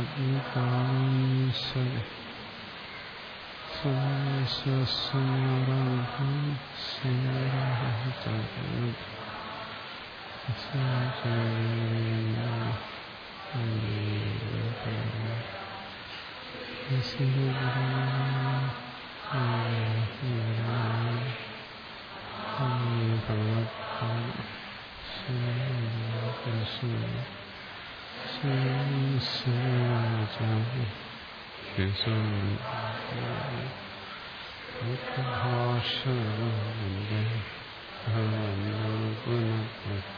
സന്താംശ സ്വസ്വസ്വരാധം സ്വരാഹ ഭാഷ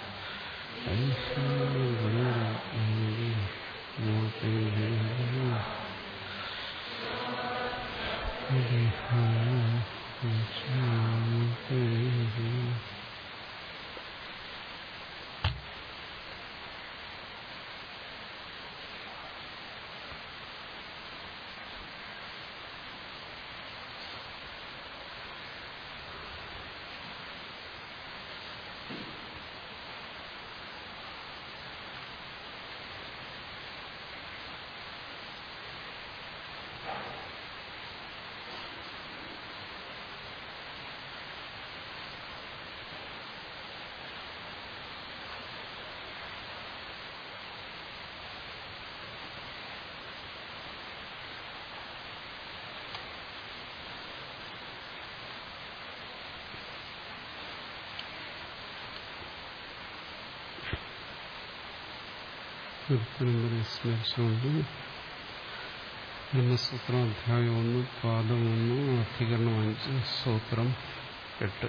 സ്മരിച്ചുകൊണ്ട് ബ്രഹ്മസൂത്രം അധ്യായം ഒന്ന് പാദം ഒന്ന് അധികരണം അഞ്ച് സൂത്രം എട്ട്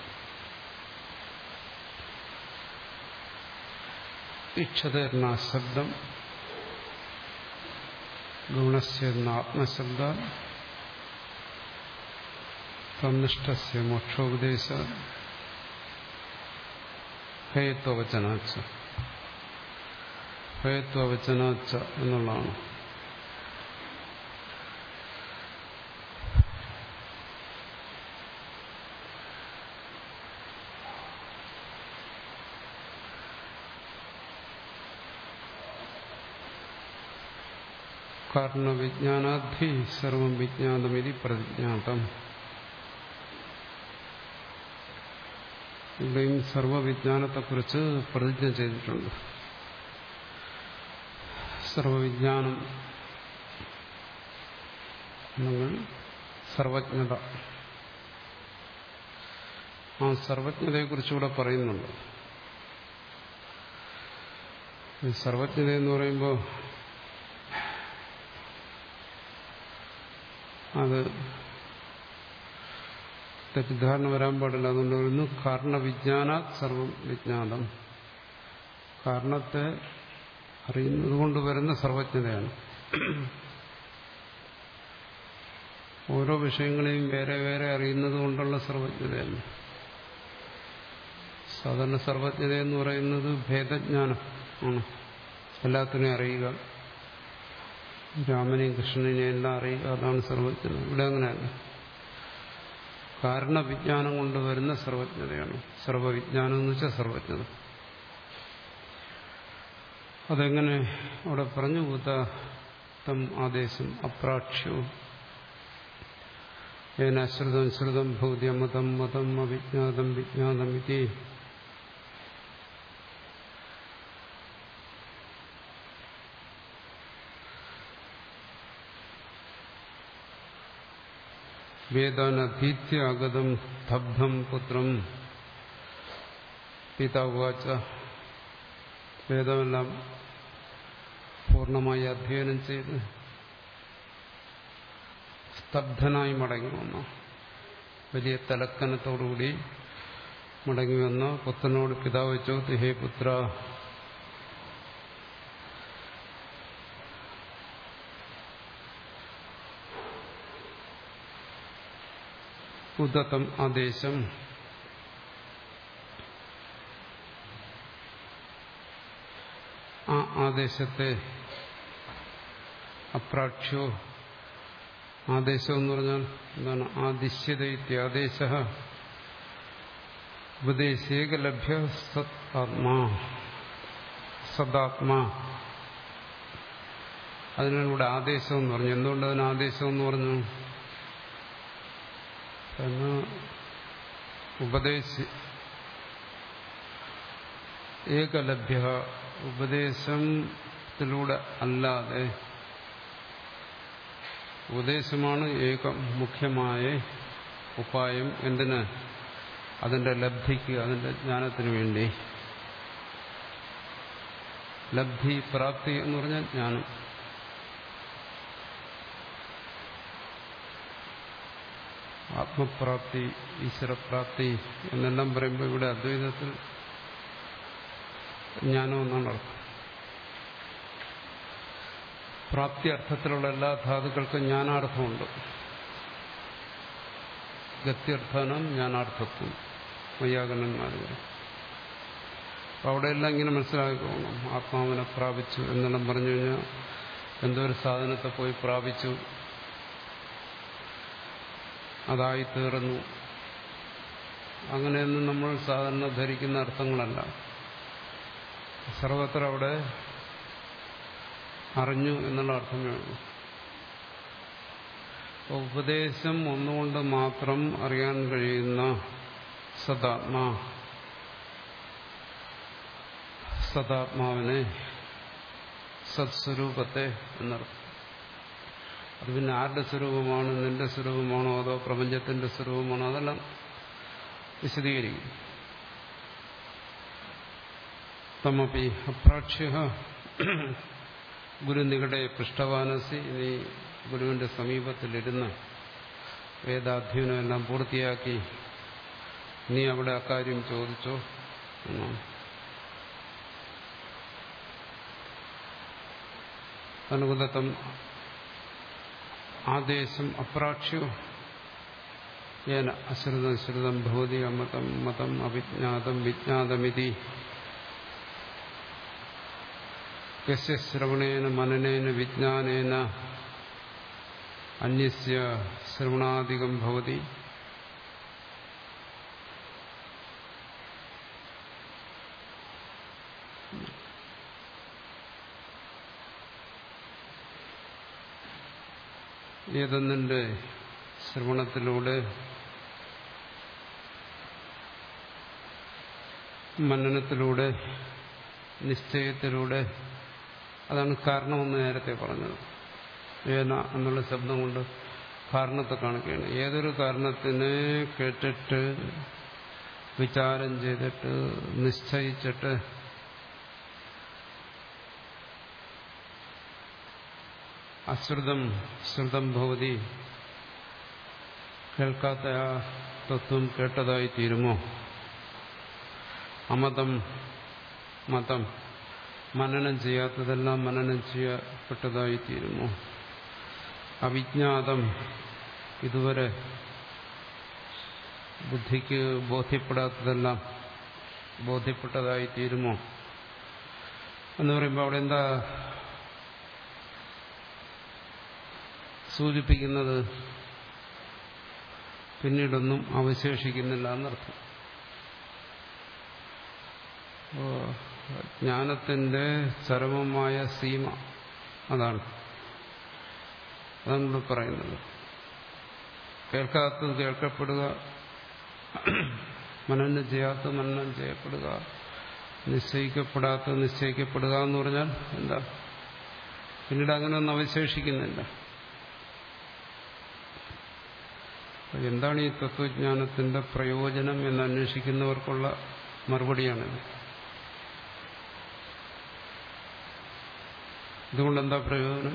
ഇക്ഷതർണശബ്ദം ഗുണസ്യത്നാത്മശബ്ദ തന്നിഷ്ടസ്യ മോക്ഷോപദേശ ഹേത്വവചനാച്ച ഹേത്വവചനാച്ച എന്നുള്ളതാണ് കാരണവിജ്ഞാനാധി സർവം വിജ്ഞാതമിതി പ്രതിജ്ഞാതം ഇവിടെയും സർവവിജ്ഞാനത്തെക്കുറിച്ച് പ്രതിജ്ഞ ചെയ്തിട്ടുണ്ട് സർവവിജ്ഞാനം നിങ്ങൾ സർവജ്ഞത ആ സർവജ്ഞതയെക്കുറിച്ചുകൂടെ പറയുന്നുണ്ട് ഈ സർവജ്ഞത എന്ന് പറയുമ്പോൾ അത് തെറ്റിദ്ധാരണ വരാൻ പാടില്ല അതുകൊണ്ട് പറയുന്നു കാരണവിജ്ഞാന സർവം വിജ്ഞാനം കാരണത്തെ അറിയുന്നത് കൊണ്ട് വരുന്ന സർവജ്ഞതയാണ് ഓരോ വിഷയങ്ങളെയും വേറെ വേറെ അറിയുന്നത് കൊണ്ടുള്ള സർവജ്ഞതയാണ് സാധാരണ സർവജ്ഞത എന്ന് പറയുന്നത് ഭേദജ്ഞാനം ആണ് എല്ലാത്തിനെയും അറിയുക രാമനെയും കൃഷ്ണനെയും എല്ലാം അറിയുക അതാണ് സർവജ്ഞത ഇവിടെ അങ്ങനെയല്ല കാരണവിജ്ഞാനം കൊണ്ട് വരുന്ന സർവജ്ഞതയാണ് സർവവിജ്ഞാനം എന്ന് വെച്ചാൽ സർവജ്ഞത അതെങ്ങനെ അവിടെ പറഞ്ഞു ഭൂതം ആദേശം അപ്രാക്ഷ്യവും ഏനാശ്രിതം ശ്രുതം ഭൗതിയമതം മതം അവിജ്ഞാതം വിജ്ഞാതം ഇതി വേദാനധീത്യ ആഗതം സ്തബ്ധം പുത്രം പിതാവാച്ച വേദമെല്ലാം പൂർണ്ണമായി അധ്യയനം ചെയ്ത് സ്തബ്ധനായി മടങ്ങി വന്നു വലിയ തലക്കനത്തോടുകൂടി മടങ്ങി വന്ന പുത്രനോട് പിതാവ് ചോദ്യ ഹേ പുത്ര ഉദത്തം ആദേശം ആ ആദേശത്തെ അപ്രാക്ഷ്യോ ആദേശം എന്ന് പറഞ്ഞാൽ എന്താണ് ആദിശ്യത ഇത്യാദേശ ഉപദേശേകലഭ്യ സത് ആത്മാ സദാത്മാ അതിനാണ് ഇവിടെ ആദേശം എന്ന് പറഞ്ഞു എന്തുകൊണ്ട് അതിന് ആദേശം എന്ന് പറഞ്ഞു കാരണം ഉപദേശ ഏകലഭ്യ ഉപദേശത്തിലൂടെ അല്ലാതെ ഉപദേശമാണ് ഏക മുഖ്യമായ ഉപായം എന്തിന് അതിന്റെ ലബ്ധിക്ക് അതിന്റെ ജ്ഞാനത്തിന് വേണ്ടി ലബ്ധി പ്രാപ്തി എന്ന് പറഞ്ഞാൽ ജ്ഞാനം ആത്മപ്രാപ്തി ഈശ്വരപ്രാപ്തി എന്നെല്ലാം പറയുമ്പോൾ ഇവിടെ അദ്വൈതത്തിൽ ജ്ഞാനം എന്നാണ് അർത്ഥം പ്രാപ്തി അർത്ഥത്തിലുള്ള എല്ലാ ധാതുക്കൾക്കും ജ്ഞാനാർത്ഥമുണ്ട് ഗത്യർത്ഥാനം ജ്ഞാനാർത്ഥത്വം വൈയാകരണന്മാർ പറയും അപ്പം അവിടെയെല്ലാം ഇങ്ങനെ മനസ്സിലാക്കിക്കോണം ആത്മാവിനെ പ്രാപിച്ചു എന്നെല്ലാം പറഞ്ഞു കഴിഞ്ഞാൽ എന്തോ ഒരു സാധനത്തെ പോയി പ്രാപിച്ചു അതായി തീർന്നു അങ്ങനെയൊന്നും നമ്മൾ സാധാരണ ധരിക്കുന്ന അർത്ഥങ്ങളല്ല സർവത്ര അവിടെ അറിഞ്ഞു എന്നുള്ള അർത്ഥമേ ഉള്ളൂ ഉപദേശം ഒന്നുകൊണ്ട് മാത്രം അറിയാൻ കഴിയുന്ന സദാത്മാ സദാത്മാവിനെ സത്സ്വരൂപത്തെ എന്നർത്ഥം അത് പിന്നെ ആരുടെ സ്വരൂപമാണ് നിന്റെ സ്വരൂപമാണോ അതോ പ്രപഞ്ചത്തിന്റെ സ്വരൂപമാണോ അതെല്ലാം വിശദീകരിക്കും തമപി അപ്രാക്ഷ്യ ഗുരു നികടെ പൃഷ്ഠവാനസി നീ ഗുരുവിന്റെ സമീപത്തിലിരുന്ന് വേദാധ്യയനം എല്ലാം പൂർത്തിയാക്കി നീ അവിടെ അക്കാര്യം ചോദിച്ചോ എന്നാണ് അനുഗതത്വം ആദേശം അപ്രാക്ഷ്യോ ഏന അശ്രിതം ശ്രുതം ഭവതി അമതം മതം അവിജ്ഞാതം വിജ്ഞാതമിതി യസ്യ ശ്രവണേന മനനേന വിജ്ഞാനേന അന്യസ്യ ശ്രവണാധികം ഭവതി ഏതൊന്നിന്റെ ശ്രവണത്തിലൂടെ മനനത്തിലൂടെ നിശ്ചയത്തിലൂടെ അതാണ് കാരണമെന്ന് നേരത്തെ പറഞ്ഞത് ഏന എന്നുള്ള ശബ്ദം കൊണ്ട് കാരണത്തെ കാണിക്കുകയാണ് ഏതൊരു കാരണത്തിനെ കേട്ടിട്ട് വിചാരം ചെയ്തിട്ട് നിശ്ചയിച്ചിട്ട് അശ്രുതം ശ്രുതം ഭവതി കേൾക്കാത്ത ആ തത്വം കേട്ടതായി തീരുമോ അമതം മതം മനനം ചെയ്യാത്തതെല്ലാം മനനം ചെയ്യപ്പെട്ടതായി തീരുമോ അവിജ്ഞാതം ഇതുവരെ ബുദ്ധിക്ക് ബോധ്യപ്പെടാത്തതെല്ലാം ബോധ്യപ്പെട്ടതായി തീരുമോ എന്ന് പറയുമ്പോൾ അവിടെ എന്താ സൂചിപ്പിക്കുന്നത് പിന്നീടൊന്നും അവശേഷിക്കുന്നില്ല എന്നർത്ഥം ജ്ഞാനത്തിന്റെ ചരമമായ സീമ അതാണ് അതാണ് ഇവിടെ പറയുന്നത് കേൾക്കാത്തത് കേൾക്കപ്പെടുക മനനം ചെയ്യാത്ത മനനം ചെയ്യപ്പെടുക നിശ്ചയിക്കപ്പെടാത്ത നിശ്ചയിക്കപ്പെടുക എന്ന് പറഞ്ഞാൽ എന്താ പിന്നീട് അങ്ങനെ ഒന്നും അവശേഷിക്കുന്നില്ല എന്താണ് ഈ തത്വജ്ഞാനത്തിന്റെ പ്രയോജനം എന്ന് അന്വേഷിക്കുന്നവർക്കുള്ള മറുപടിയാണിത് ഇതുകൊണ്ട് എന്താ പ്രയോജനം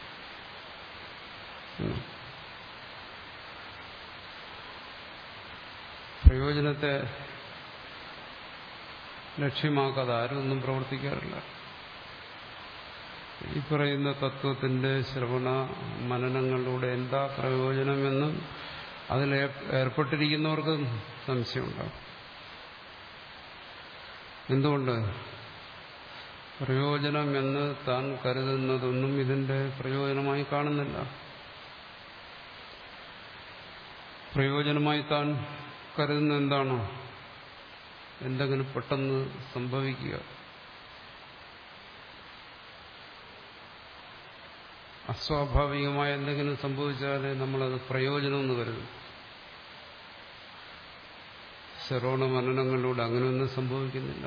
പ്രയോജനത്തെ ലക്ഷ്യമാക്കാതെ ആരും ഒന്നും പ്രവർത്തിക്കാറില്ല ഈ പറയുന്ന തത്വത്തിന്റെ ശ്രവണ മനനങ്ങളിലൂടെ എന്താ പ്രയോജനമെന്ന് അതിൽ ഏർപ്പെട്ടിരിക്കുന്നവർക്ക് സംശയമുണ്ടാകും എന്തുകൊണ്ട് പ്രയോജനം എന്ന് താൻ കരുതുന്നതൊന്നും ഇതിന്റെ പ്രയോജനമായി കാണുന്നില്ല പ്രയോജനമായി താൻ കരുതുന്ന എന്താണോ എന്തെങ്കിലും പെട്ടെന്ന് സംഭവിക്കുക അസ്വാഭാവികമായ എന്തെങ്കിലും സംഭവിച്ചാൽ നമ്മളത് പ്രയോജനമെന്ന് കരുതും ശ്രവണ മനനങ്ങളിലൂടെ അങ്ങനെയൊന്നും സംഭവിക്കുന്നില്ല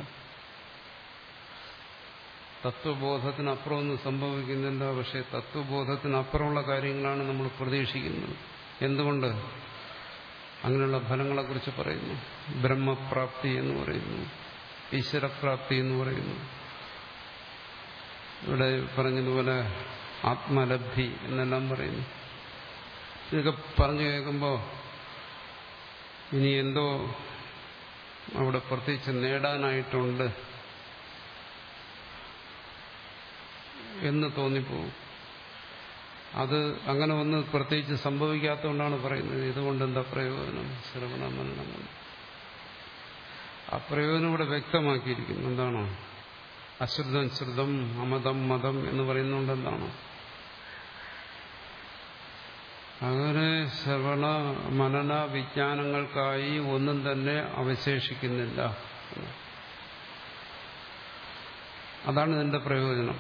തത്വബോധത്തിനപ്പുറമൊന്നും സംഭവിക്കുന്നില്ല പക്ഷെ തത്വബോധത്തിനപ്പുറമുള്ള കാര്യങ്ങളാണ് നമ്മൾ പ്രതീക്ഷിക്കുന്നത് എന്തുകൊണ്ട് അങ്ങനെയുള്ള ഫലങ്ങളെക്കുറിച്ച് പറയുന്നു ബ്രഹ്മപ്രാപ്തി എന്ന് പറയുന്നു ഈശ്വരപ്രാപ്തി എന്ന് പറയുന്നു ഇവിടെ പറഞ്ഞതുപോലെ ആത്മലബ്ധി എന്നെല്ലാം പറയുന്നു ഇതൊക്കെ പറഞ്ഞു കേൾക്കുമ്പോൾ ഇനി എന്തോ അവിടെ പ്രത്യേകിച്ച് നേടാനായിട്ടുണ്ട് എന്ന് തോന്നിപ്പോവും അത് അങ്ങനെ ഒന്ന് പ്രത്യേകിച്ച് സംഭവിക്കാത്തതുകൊണ്ടാണ് പറയുന്നത് ഇതുകൊണ്ട് എന്താ പ്രയോജനം ശ്രവണ മനനം കൊണ്ട് ആ പ്രയോജനം ഇവിടെ വ്യക്തമാക്കിയിരിക്കുന്നു എന്താണോ അശ്രുതം ശ്രുതം അമതം മതം എന്ന് പറയുന്നുണ്ട് എന്താണ് അങ്ങനെ ശ്രവണ മനന വിജ്ഞാനങ്ങൾക്കായി ഒന്നും തന്നെ അവശേഷിക്കുന്നില്ല അതാണ് ഇതിന്റെ പ്രയോജനം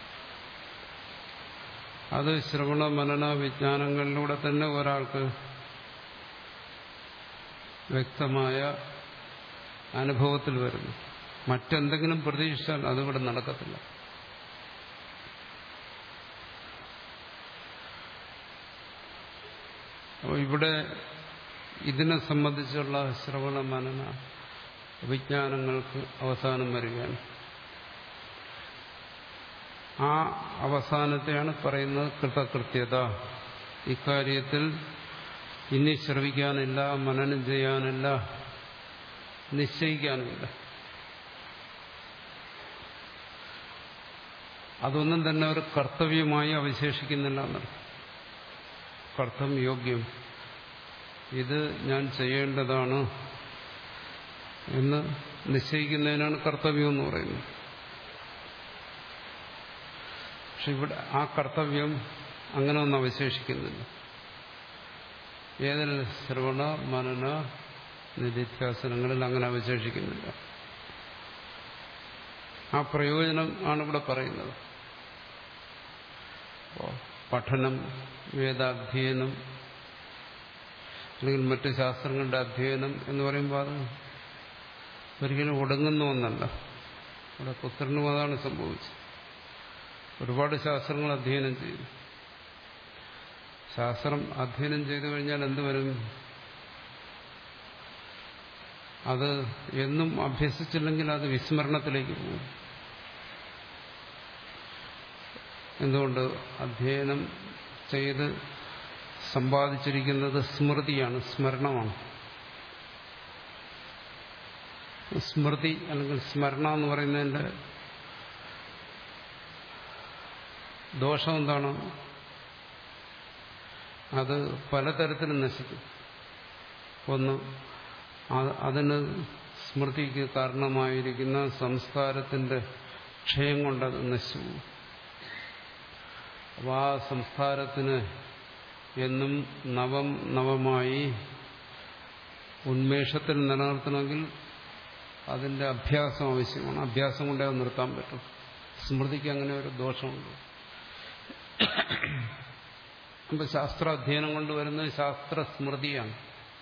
അത് ശ്രവണ മനന വിജ്ഞാനങ്ങളിലൂടെ തന്നെ ഒരാൾക്ക് വ്യക്തമായ അനുഭവത്തിൽ വരുന്നു മറ്റെന്തെങ്കിലും പ്രതീക്ഷിച്ചാൽ അതിവിടെ നടക്കത്തില്ല അപ്പോൾ ഇവിടെ ഇതിനെ സംബന്ധിച്ചുള്ള ശ്രവണ മനന വിജ്ഞാനങ്ങൾക്ക് അവസാനം വരികയാണ് ആ അവസാനത്തെയാണ് പറയുന്നത് കൃതകൃത്യത ഇക്കാര്യത്തിൽ ഇനി ശ്രവിക്കാനില്ല മനനം ചെയ്യാനില്ല നിശ്ചയിക്കാനുമില്ല അതൊന്നും തന്നെ ഒരു കർത്തവ്യമായി അവശേഷിക്കുന്നില്ല എന്നർത്ഥം കർത്തം യോഗ്യം ഇത് ഞാൻ ചെയ്യേണ്ടതാണ് എന്ന് നിശ്ചയിക്കുന്നതിനാണ് കർത്തവ്യം എന്ന് പറയുന്നത് പക്ഷെ ഇവിടെ ആ കർത്തവ്യം അങ്ങനെ ഒന്നും അവശേഷിക്കുന്നില്ല ഏതിൽ ശ്രവണ മനന നിധിധ്യാസനങ്ങളിൽ അങ്ങനെ അവശേഷിക്കുന്നില്ല ആ പ്രയോജനം ആണ് ഇവിടെ പറയുന്നത് പഠനം വേദാധ്യയനം അല്ലെങ്കിൽ മറ്റ് ശാസ്ത്രങ്ങളുടെ അധ്യയനം എന്ന് പറയുമ്പോൾ അത് ഒരിക്കലും ഒടുങ്ങുന്ന ഒന്നല്ല ഇവിടെ പുത്രനും അതാണ് സംഭവിച്ചത് ഒരുപാട് ശാസ്ത്രങ്ങൾ അധ്യയനം ചെയ്തു ശാസ്ത്രം അധ്യയനം ചെയ്തു കഴിഞ്ഞാൽ എന്ത് വരും അത് എന്നും അഭ്യസിച്ചില്ലെങ്കിൽ അത് വിസ്മരണത്തിലേക്ക് പോകും എന്തുകൊണ്ട് അധ്യയനം ചെയ്ത് സമ്പാദിച്ചിരിക്കുന്നത് സ്മൃതിയാണ് സ്മരണമാണ് സ്മൃതി അല്ലെങ്കിൽ സ്മരണ എന്ന് പറയുന്നതിന്റെ ദോഷം എന്താണ് അത് പലതരത്തിലും നശിക്കും ഒന്ന് അതിന് സ്മൃതിക്ക് കാരണമായിരിക്കുന്ന സംസ്കാരത്തിന്റെ ക്ഷയം കൊണ്ടത് നശിച്ചു പോകും അപ്പോൾ ആ സംസ്കാരത്തിന് എന്നും നവം നവമായി ഉന്മേഷത്തിൽ നിലനിർത്തണമെങ്കിൽ അതിന്റെ അഭ്യാസം ആവശ്യമാണ് അഭ്യാസം കൊണ്ടേ അത് നിർത്താൻ പറ്റും സ്മൃതിക്ക് അങ്ങനെ ഒരു ദോഷമുണ്ട് അപ്പം ശാസ്ത്രാധ്യയനം കൊണ്ടുവരുന്നത് ശാസ്ത്രസ്മൃതിയാണ്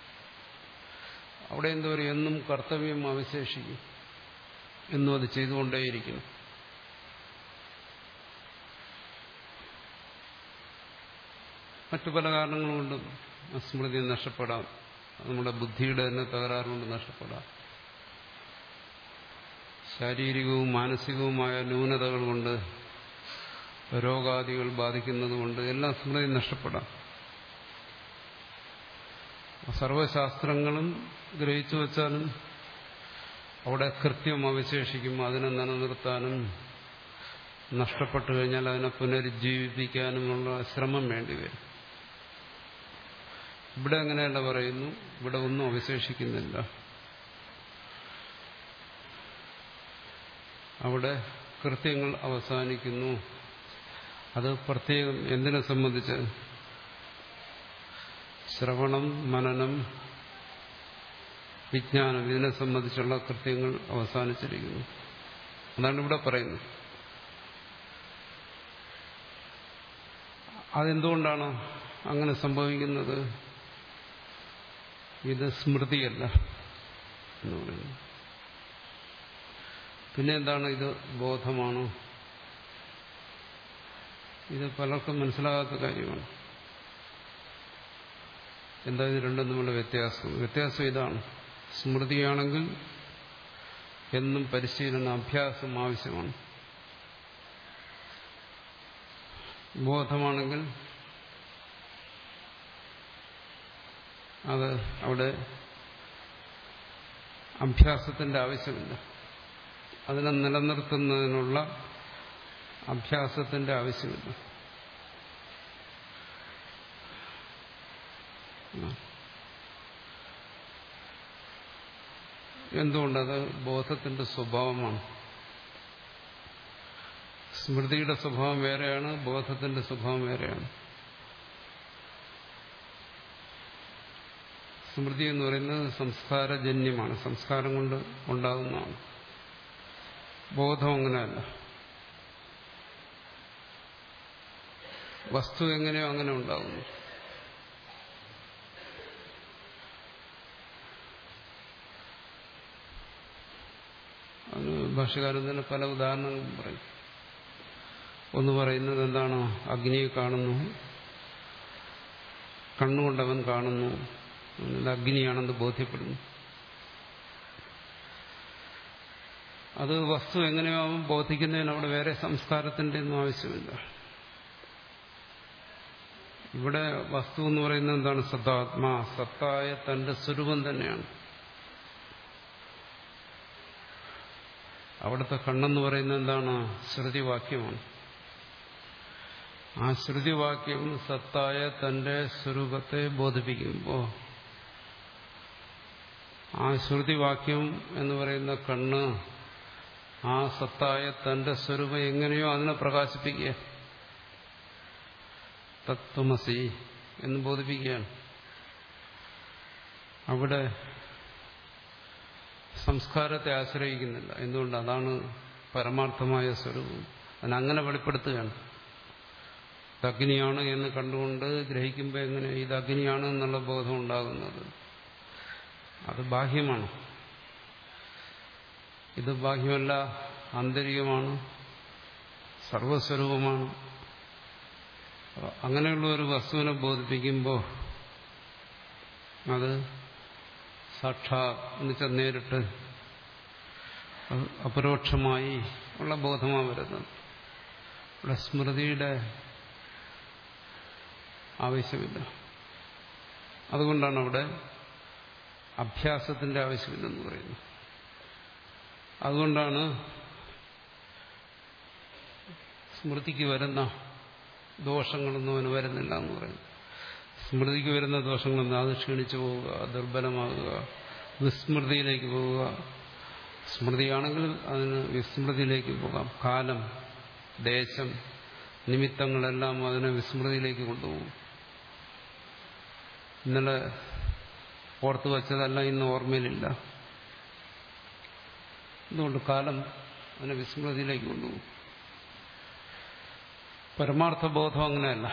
അവിടെ എന്തോ ഒരു എന്നും കർത്തവ്യം അവശേഷിക്കും എന്നും അത് ചെയ്തുകൊണ്ടേയിരിക്കണം മറ്റു പല കാരണങ്ങൾ കൊണ്ടും സ്മൃതി നഷ്ടപ്പെടാം നമ്മുടെ ബുദ്ധിയുടെ തന്നെ തകരാറുകൊണ്ട് നഷ്ടപ്പെടാം ശാരീരികവും മാനസികവുമായ ന്യൂനതകൾ കൊണ്ട് രോഗാദികൾ ബാധിക്കുന്നത് കൊണ്ട് എല്ലാം സ്മൃതി നഷ്ടപ്പെടാം സർവശാസ്ത്രങ്ങളും ഗ്രഹിച്ചു വച്ചാലും അവിടെ കൃത്യം അവശേഷിക്കും അതിനെ നിലനിർത്താനും നഷ്ടപ്പെട്ടു കഴിഞ്ഞാൽ അതിനെ പുനരുജ്ജീവിപ്പിക്കാനുമുള്ള ശ്രമം വേണ്ടിവരും ഇവിടെ അങ്ങനെയല്ല പറയുന്നു ഇവിടെ ഒന്നും അവശേഷിക്കുന്നില്ല അവിടെ കൃത്യങ്ങൾ അവസാനിക്കുന്നു അത് പ്രത്യേകം എന്തിനെ സംബന്ധിച്ച് ശ്രവണം മനനം വിജ്ഞാനം ഇതിനെ സംബന്ധിച്ചുള്ള കൃത്യങ്ങൾ അവസാനിച്ചിരിക്കുന്നു അതാണ് ഇവിടെ പറയുന്നത് അതെന്തുകൊണ്ടാണ് അങ്ങനെ സംഭവിക്കുന്നത് ഇത് സ്മൃതിയല്ല എന്ന് പറയുന്നു പിന്നെ എന്താണ് ഇത് ബോധമാണ് ഇത് പലർക്കും മനസ്സിലാകാത്ത കാര്യമാണ് എന്താ ഇത് രണ്ടും തമ്മിലുള്ള വ്യത്യാസം വ്യത്യാസം ഇതാണ് സ്മൃതിയാണെങ്കിൽ എന്നും പരിശീലനം അഭ്യാസം ആവശ്യമാണ് ബോധമാണെങ്കിൽ അത് അവിടെ അഭ്യാസത്തിന്റെ ആവശ്യമില്ല അതിനെ നിലനിർത്തുന്നതിനുള്ള അഭ്യാസത്തിന്റെ ആവശ്യമില്ല എന്തുകൊണ്ടത് ബോധത്തിന്റെ സ്വഭാവമാണ് സ്മൃതിയുടെ സ്വഭാവം വേറെയാണ് ബോധത്തിന്റെ സ്വഭാവം വേറെയാണ് സ്മൃതി എന്ന് പറയുന്നത് സംസ്കാരജന്യമാണ് സംസ്കാരം കൊണ്ട് ഉണ്ടാകുന്നതാണ് ബോധം അങ്ങനെയല്ല വസ്തു എങ്ങനെയോ അങ്ങനെ ഉണ്ടാകുന്നു അതിന് ഭാഷകാരൻ തന്നെ പല ഉദാഹരണങ്ങളും പറയും ഒന്ന് പറയുന്നത് എന്താണ് അഗ്നിയെ കാണുന്നു കണ്ണുകൊണ്ടവൻ കാണുന്നു ഇത് അഗ്നിയാണെന്ന് ബോധ്യപ്പെടുന്നു അത് വസ്തു എങ്ങനെയാവും ബോധിക്കുന്നതിന് അവിടെ വേറെ സംസ്കാരത്തിന്റെ ഒന്നും ആവശ്യമില്ല ഇവിടെ വസ്തു എന്ന് പറയുന്നത് എന്താണ് സത്താത്മാ സത്തായ തന്റെ സ്വരൂപം തന്നെയാണ് അവിടുത്തെ കണ്ണെന്ന് പറയുന്നത് എന്താണ് ശ്രുതിവാക്യമാണ് ആ ശ്രുതിവാക്യം സത്തായ തന്റെ സ്വരൂപത്തെ ബോധിപ്പിക്കുമ്പോൾ ആ ശ്രുതിവാക്യം എന്ന് പറയുന്ന കണ്ണ് ആ സത്തായ തന്റെ സ്വരൂപം എങ്ങനെയോ അതിനെ പ്രകാശിപ്പിക്കുക തത്വമസി എന്ന് ബോധിപ്പിക്കുകയാണ് അവിടെ സംസ്കാരത്തെ ആശ്രയിക്കുന്നില്ല എന്തുകൊണ്ട് അതാണ് പരമാർത്ഥമായ സ്വരൂപം അതിനങ്ങനെ വെളിപ്പെടുത്തുകയാണ് ഇത് അഗ്നിയാണ് എന്ന് കണ്ടുകൊണ്ട് ഗ്രഹിക്കുമ്പോൾ എങ്ങനെ ഇത് അഗ്നിയാണ് എന്നുള്ള ബോധം ഉണ്ടാകുന്നത് അത് ബാഹ്യമാണ് ഇത് ബാഹ്യമല്ല ആന്തരികമാണ് സർവസ്വരൂപമാണ് അങ്ങനെയുള്ള ഒരു വസ്തുവിനെ ബോധിപ്പിക്കുമ്പോൾ അത് സാക്ഷാ എന്നുവെച്ചാൽ നേരിട്ട് അപരോക്ഷമായി ഉള്ള ബോധമാണ് വരുന്നത് ഇവിടെ സ്മൃതിയുടെ ആവശ്യമില്ല അതുകൊണ്ടാണ് അവിടെ അഭ്യാസത്തിന്റെ ആവശ്യമില്ലെന്ന് പറയുന്നത് അതുകൊണ്ടാണ് സ്മൃതിക്ക് വരുന്ന ദോഷങ്ങളൊന്നും അവന് വരുന്നില്ല എന്ന് പറയുന്നത് സ്മൃതിക്ക് വരുന്ന ദോഷങ്ങളൊന്നും അത് ക്ഷീണിച്ചു പോവുക ദുർബലമാകുക വിസ്മൃതിയിലേക്ക് പോവുക സ്മൃതിയാണെങ്കിൽ അതിന് വിസ്മൃതിയിലേക്ക് പോകാം കാലം ദേശം നിമിത്തങ്ങളെല്ലാം അതിനെ വിസ്മൃതിയിലേക്ക് കൊണ്ടുപോകും ഇന്നലെ ഓർത്തു വച്ചതല്ല ഇന്ന് ഓർമ്മയിലില്ല അതുകൊണ്ട് കാലം അതിനെ വിസ്മൃതിയിലേക്ക് കൊണ്ടുപോകും പരമാർത്ഥ ബോധം അങ്ങനെയല്ല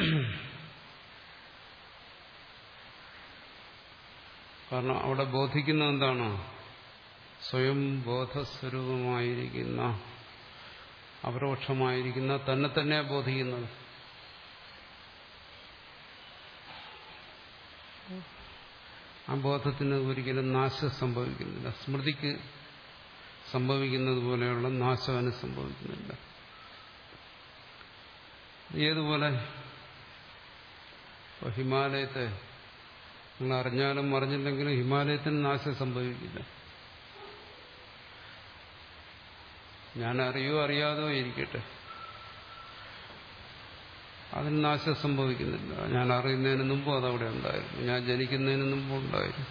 കാരണം അവിടെ ബോധിക്കുന്ന എന്താണ് സ്വയം ബോധസ്വരൂപമായിരിക്കുന്ന അപരോക്ഷമായിരിക്കുന്ന തന്നെ തന്നെ ബോധിക്കുന്നത് ആ ബോധത്തിന് ഒരിക്കലും നാശം സംഭവിക്കുന്നില്ല സ്മൃതിക്ക് സംഭവിക്കുന്നത് പോലെയുള്ള നാശം അതിന് സംഭവിക്കുന്നില്ല ഏതുപോലെ ഹിമാലയത്തെ നിങ്ങൾ അറിഞ്ഞാലും അറിഞ്ഞില്ലെങ്കിലും ഹിമാലയത്തിന് നാശം സംഭവിക്കില്ല ഞാൻ അറിയോ അറിയാതോ ഇരിക്കട്ടെ അതിന് നാശം സംഭവിക്കുന്നില്ല ഞാൻ അറിയുന്നതിന് മുമ്പും അതവിടെ ഉണ്ടായിരുന്നു ഞാൻ ജനിക്കുന്നതിന് മുമ്പും ഉണ്ടായിരുന്നു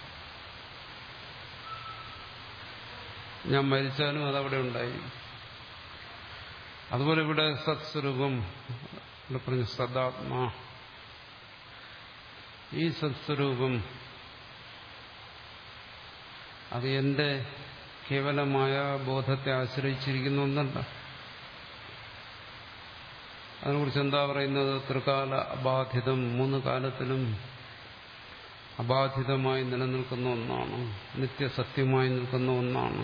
ഞാൻ മരിച്ചാലും അതവിടെ ഉണ്ടായിരിക്കും അതുപോലെ ഇവിടെ സത്സ്വരൂപം ഇവിടെ പറഞ്ഞു സദാത്മാ ഈ സത്സ്വരൂപം അത് എന്റെ കേവലമായ ബോധത്തെ ആശ്രയിച്ചിരിക്കുന്ന ഒന്നല്ല അതിനെക്കുറിച്ച് എന്താ പറയുന്നത് ത്രികാല അബാധിതം മൂന്ന് കാലത്തിലും അബാധിതമായി നിലനിൽക്കുന്ന ഒന്നാണ് നിത്യസത്യമായി നിൽക്കുന്ന ഒന്നാണ്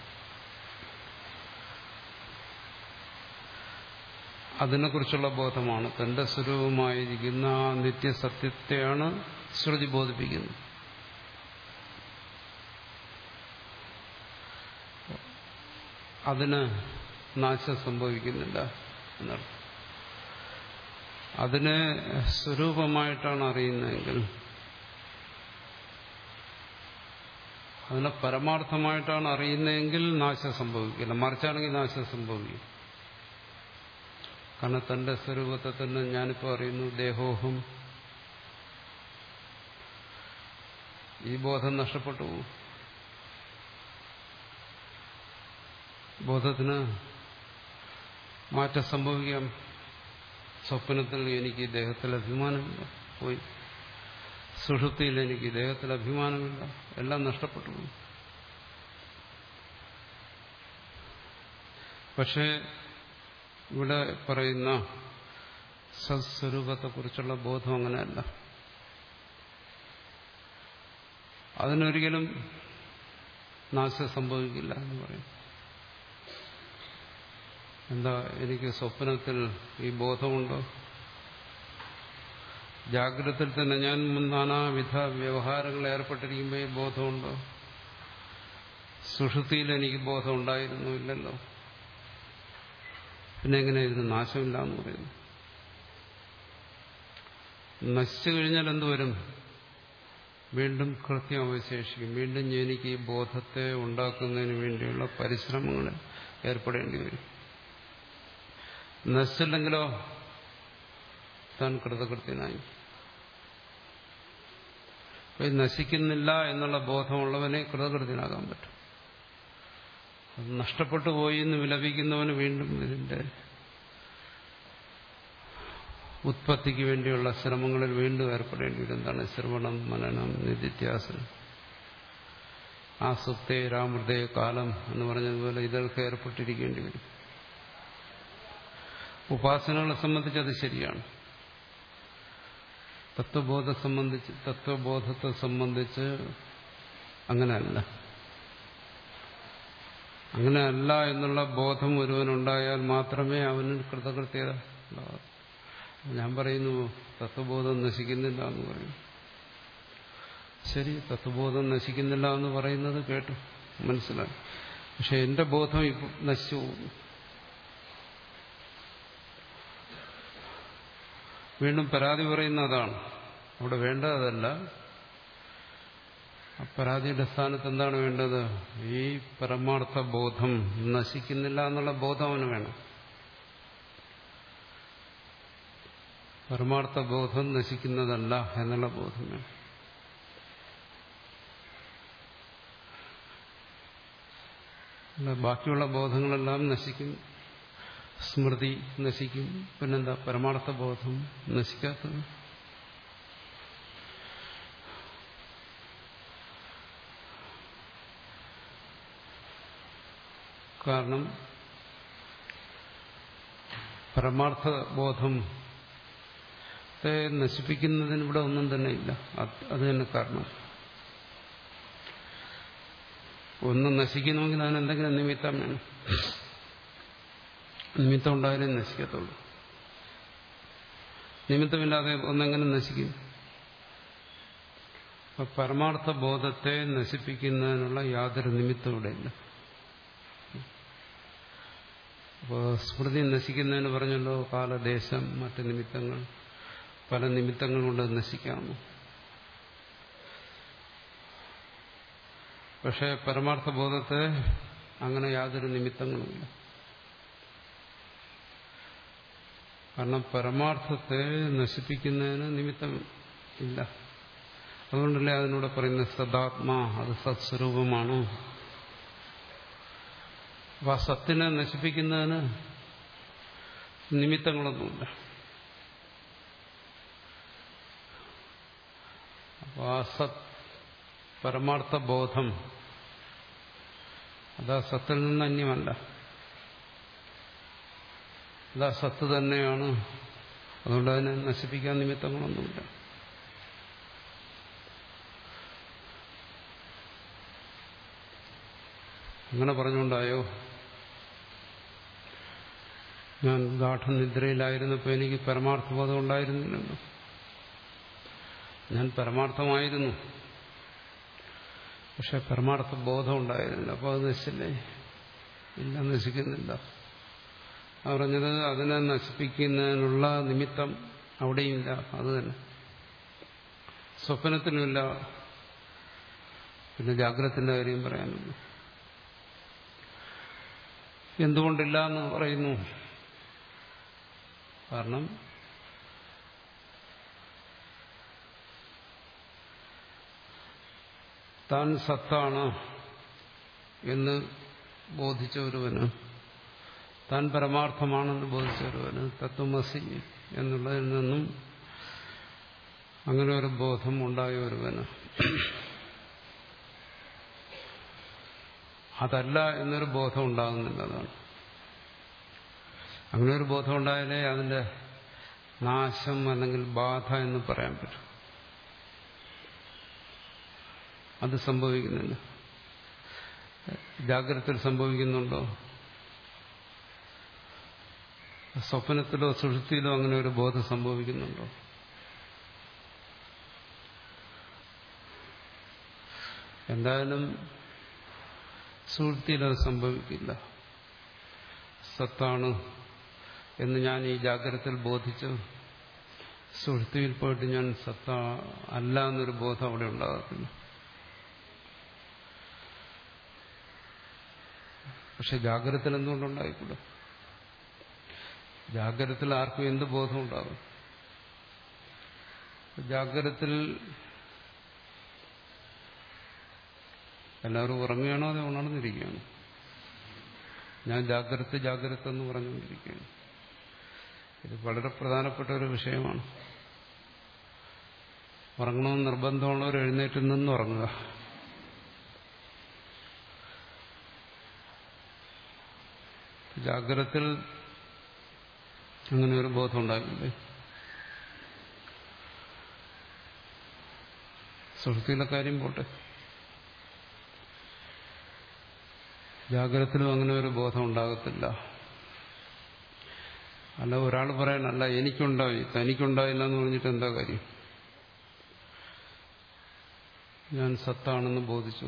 അതിനെക്കുറിച്ചുള്ള ബോധമാണ് തന്റെ സ്വരൂപമായിരിക്കുന്ന ആ നിത്യസത്യത്തെയാണ് ശ്രുതി ബോധിപ്പിക്കുന്നത് അതിന് നാശം സംഭവിക്കുന്നില്ല എന്നർത്ഥം അതിനെ സ്വരൂപമായിട്ടാണ് അറിയുന്നതെങ്കിൽ അതിനെ പരമാർത്ഥമായിട്ടാണ് അറിയുന്നതെങ്കിൽ നാശം സംഭവിക്കില്ല മറിച്ചാണെങ്കിൽ നാശം സംഭവിക്കും കാരണം തന്റെ സ്വരൂപത്തെ തന്നെ ഞാനിപ്പോൾ അറിയുന്നു ദേഹോഹം ഈ ബോധം നഷ്ടപ്പെട്ടു പോകും ബോധത്തിന് മാറ്റം സംഭവിക്കാം സ്വപ്നത്തിൽ എനിക്ക് ദേഹത്തിൽ അഭിമാനമില്ല പോയി സുഷുപ്തിയിൽ എനിക്ക് ദേഹത്തിൽ അഭിമാനമില്ല എല്ലാം നഷ്ടപ്പെട്ടു പോകും പക്ഷേ ഇവിടെ പറയുന്ന സത്സ്വരൂപത്തെക്കുറിച്ചുള്ള ബോധം അങ്ങനെയല്ല അതിനൊരിക്കലും നാശം സംഭവിക്കില്ല എന്ന് പറയും എന്താ എനിക്ക് സ്വപ്നത്തിൽ ഈ ബോധമുണ്ടോ ജാഗ്രതത്തിൽ തന്നെ ഞാൻ നാനാവിധ വ്യവഹാരങ്ങൾ ഏർപ്പെട്ടിരിക്കുമ്പോൾ ഈ ബോധമുണ്ടോ സുഷുതിയിൽ എനിക്ക് ബോധം ഉണ്ടായിരുന്നു ഇല്ലല്ലോ പിന്നെ എങ്ങനെ ഇതിന് നാശമില്ല എന്ന് പറയുന്നു നശിച്ചു കഴിഞ്ഞാൽ എന്ത് വരും വീണ്ടും കൃത്യം അവശേഷിക്കും വീണ്ടും എനിക്ക് ഈ ബോധത്തെ ഉണ്ടാക്കുന്നതിന് വേണ്ടിയുള്ള പരിശ്രമങ്ങളിൽ ഏർപ്പെടേണ്ടി വരും നശിച്ചില്ലെങ്കിലോ താൻ കൃതകൃത്യനായി അപ്പൊ നശിക്കുന്നില്ല എന്നുള്ള ബോധമുള്ളവനെ കൃതകൃത്യനാകാൻ പറ്റും അത് നഷ്ടപ്പെട്ടു പോയി എന്ന് വിലപിക്കുന്നവന് വീണ്ടും ഇതിന്റെ ഉത്പത്തിക്ക് വേണ്ടിയുള്ള ശ്രമങ്ങളിൽ വീണ്ടും ഏർപ്പെടേണ്ടി വരും എന്താണ് ശ്രവണം മനനം നിതിത്യാസനം ആ സുപ്തേ രാമൃതേ കാലം എന്ന് പറഞ്ഞതുപോലെ ഇതൊക്കെ ഏർപ്പെട്ടിരിക്കേണ്ടി വരും ഉപാസനകളെ സംബന്ധിച്ച് അത് ശരിയാണ് തത്വബോധ സംബന്ധിച്ച് തത്വബോധത്തെ സംബന്ധിച്ച് അങ്ങനെയല്ല അങ്ങനെയല്ല എന്നുള്ള ബോധം ഒരുവനുണ്ടായാൽ മാത്രമേ അവന് കൃതകൃത്യത ഉണ്ടാകൂ ഞാൻ പറയുന്നു തത്വബോധം നശിക്കുന്നില്ല എന്ന് പറയും ശരി തത്വബോധം നശിക്കുന്നില്ല എന്ന് പറയുന്നത് കേട്ടു മനസ്സിലായി പക്ഷെ എന്റെ ബോധം ഇപ്പം നശിച്ചു പോകുന്നു വീണ്ടും പരാതി പറയുന്ന അതാണ് അവിടെ വേണ്ടതല്ല ആ പരാതിയുടെ സ്ഥാനത്ത് എന്താണ് വേണ്ടത് ഈ പരമാർത്ഥ ബോധം നശിക്കുന്നില്ല എന്നുള്ള ബോധം അവന് വേണം പരമാർത്ഥ ബോധം നശിക്കുന്നതല്ല എന്നുള്ള ബോധം വേണം ബാക്കിയുള്ള ബോധങ്ങളെല്ലാം നശിക്കും സ്മൃതി നശിക്കും പിന്നെന്താ പരമാർത്ഥ ബോധം നശിക്കാത്തത് കാരണം പരമാർത്ഥ ബോധം നശിപ്പിക്കുന്നതിന് ഇവിടെ ഒന്നും തന്നെ ഇല്ല അത് തന്നെ കാരണം ഒന്ന് നശിക്കണമെങ്കിൽ അതിന് എന്തെങ്കിലും നിമിത്തം വേണം നിമിത്തം ഉണ്ടായാലേ നശിക്കത്തുള്ളൂ നിമിത്തമില്ലാതെ ഒന്നെങ്ങനെ നശിക്കും അപ്പൊ പരമാർത്ഥ ബോധത്തെ നശിപ്പിക്കുന്നതിനുള്ള യാതൊരു നിമിത്തം ഇവിടെ ഇല്ല അപ്പോൾ സ്മൃതി നശിക്കുന്നതിന് പറഞ്ഞല്ലോ കാലദേശം മറ്റ് നിമിത്തങ്ങൾ പല നിമിത്തങ്ങൾ കൊണ്ട് നശിക്കാമോ പക്ഷെ പരമാർത്ഥ ബോധത്തെ അങ്ങനെ യാതൊരു നിമിത്തങ്ങളുമില്ല കാരണം പരമാർത്ഥത്തെ നശിപ്പിക്കുന്നതിന് നിമിത്തം ഇല്ല അതുകൊണ്ടല്ലേ അതിനൂടെ പറയുന്ന സദാത്മാ അത് സത്സ്വരൂപമാണ് അപ്പൊ ആ സത്തിനെ നശിപ്പിക്കുന്നതിന് നിമിത്തങ്ങളൊന്നുമില്ല അപ്പോൾ ആ സത് പരമാർത്ഥ ബോധം അത് ആ സത്തിൽ നിന്ന് അന്യമല്ല അത് ആ സത്ത് തന്നെയാണ് അതുകൊണ്ട് അതിനെ നശിപ്പിക്കാൻ നിമിത്തങ്ങളൊന്നുമില്ല അങ്ങനെ പറഞ്ഞുകൊണ്ടായോ ഞാൻ ഗാഠനിദ്രയിലായിരുന്നപ്പോൾ എനിക്ക് പരമാർത്ഥബോധം ഉണ്ടായിരുന്നില്ലല്ലോ ഞാൻ പരമാർത്ഥമായിരുന്നു പക്ഷെ പരമാർത്ഥ ബോധം ഉണ്ടായിരുന്നില്ല അപ്പോൾ അത് നശിച്ചില്ലേ ഇല്ല നശിക്കുന്നില്ല പറഞ്ഞത് അതിനെ നശിപ്പിക്കുന്നതിനുള്ള നിമിത്തം അവിടെയില്ല അത് തന്നെ സ്വപ്നത്തിലുമില്ല പിന്നെ ജാഗ്രതത്തിന്റെ കാര്യം പറയാനുള്ളൂ എന്തുകൊണ്ടില്ല എന്ന് പറയുന്നു കാരണം താൻ സത്താണ് എന്ന് ബോധിച്ച ഒരുവന് താൻ പരമാർത്ഥമാണെന്ന് ബോധിച്ച ഒരുവന് തത്വമസി എന്നുള്ളതിൽ നിന്നും അങ്ങനെ ഒരു ബോധം ഉണ്ടായ ഒരുവന് അതല്ല എന്നൊരു ബോധം ഉണ്ടാകുന്നില്ല അതാണ് അങ്ങനെ ഒരു ബോധം ഉണ്ടായാലേ അതിന്റെ നാശം അല്ലെങ്കിൽ ബാധ എന്ന് പറയാൻ പറ്റും അത് സംഭവിക്കുന്നില്ല ജാഗ്രതയിൽ സംഭവിക്കുന്നുണ്ടോ സ്വപ്നത്തിലോ സുഷുതിയിലോ അങ്ങനെ ഒരു ബോധം സംഭവിക്കുന്നുണ്ടോ എന്തായാലും സുഹൃത്തിയിൽ അത് സംഭവിക്കില്ല സത്താണ് എന്ന് ഞാൻ ഈ ജാഗ്രതയിൽ ബോധിച്ചു സുഹൃത്തിയിൽ പോയിട്ട് ഞാൻ സത്ത അല്ല എന്നൊരു ബോധം അവിടെ ഉണ്ടാകത്തില്ല പക്ഷെ ജാഗ്രതത്തിൽ എന്തുകൊണ്ടുണ്ടായിക്കൂടെ ജാഗ്രതത്തിൽ ആർക്കും എന്ത് ബോധം ഉണ്ടാകും ജാഗ്രതത്തിൽ എല്ലാവരും ഉറങ്ങുകയാണോ അതോ ഉണർന്നിരിക്കുകയാണ് ഞാൻ ജാഗ്രത ജാഗ്രത എന്ന് പറഞ്ഞുകൊണ്ടിരിക്കുകയാണ് ഇത് വളരെ പ്രധാനപ്പെട്ട ഒരു വിഷയമാണ് ഉറങ്ങണമെന്ന് നിർബന്ധമുള്ളവർ എഴുന്നേറ്റ് നിന്ന് ഉറങ്ങുക ജാഗ്രതത്തിൽ അങ്ങനെ ഒരു ബോധം ഉണ്ടാകില്ലേ സുഹൃത്തിയിലെ കാര്യം പോട്ടെ ജാഗ്രതത്തിലും അങ്ങനെ ഒരു ബോധം ഉണ്ടാകത്തില്ല അല്ല ഒരാൾ പറയാനല്ല എനിക്കുണ്ടായി തനിക്കുണ്ടായില്ല എന്ന് പറഞ്ഞിട്ട് എന്താ കാര്യം ഞാൻ സത്താണെന്ന് ബോധിച്ചു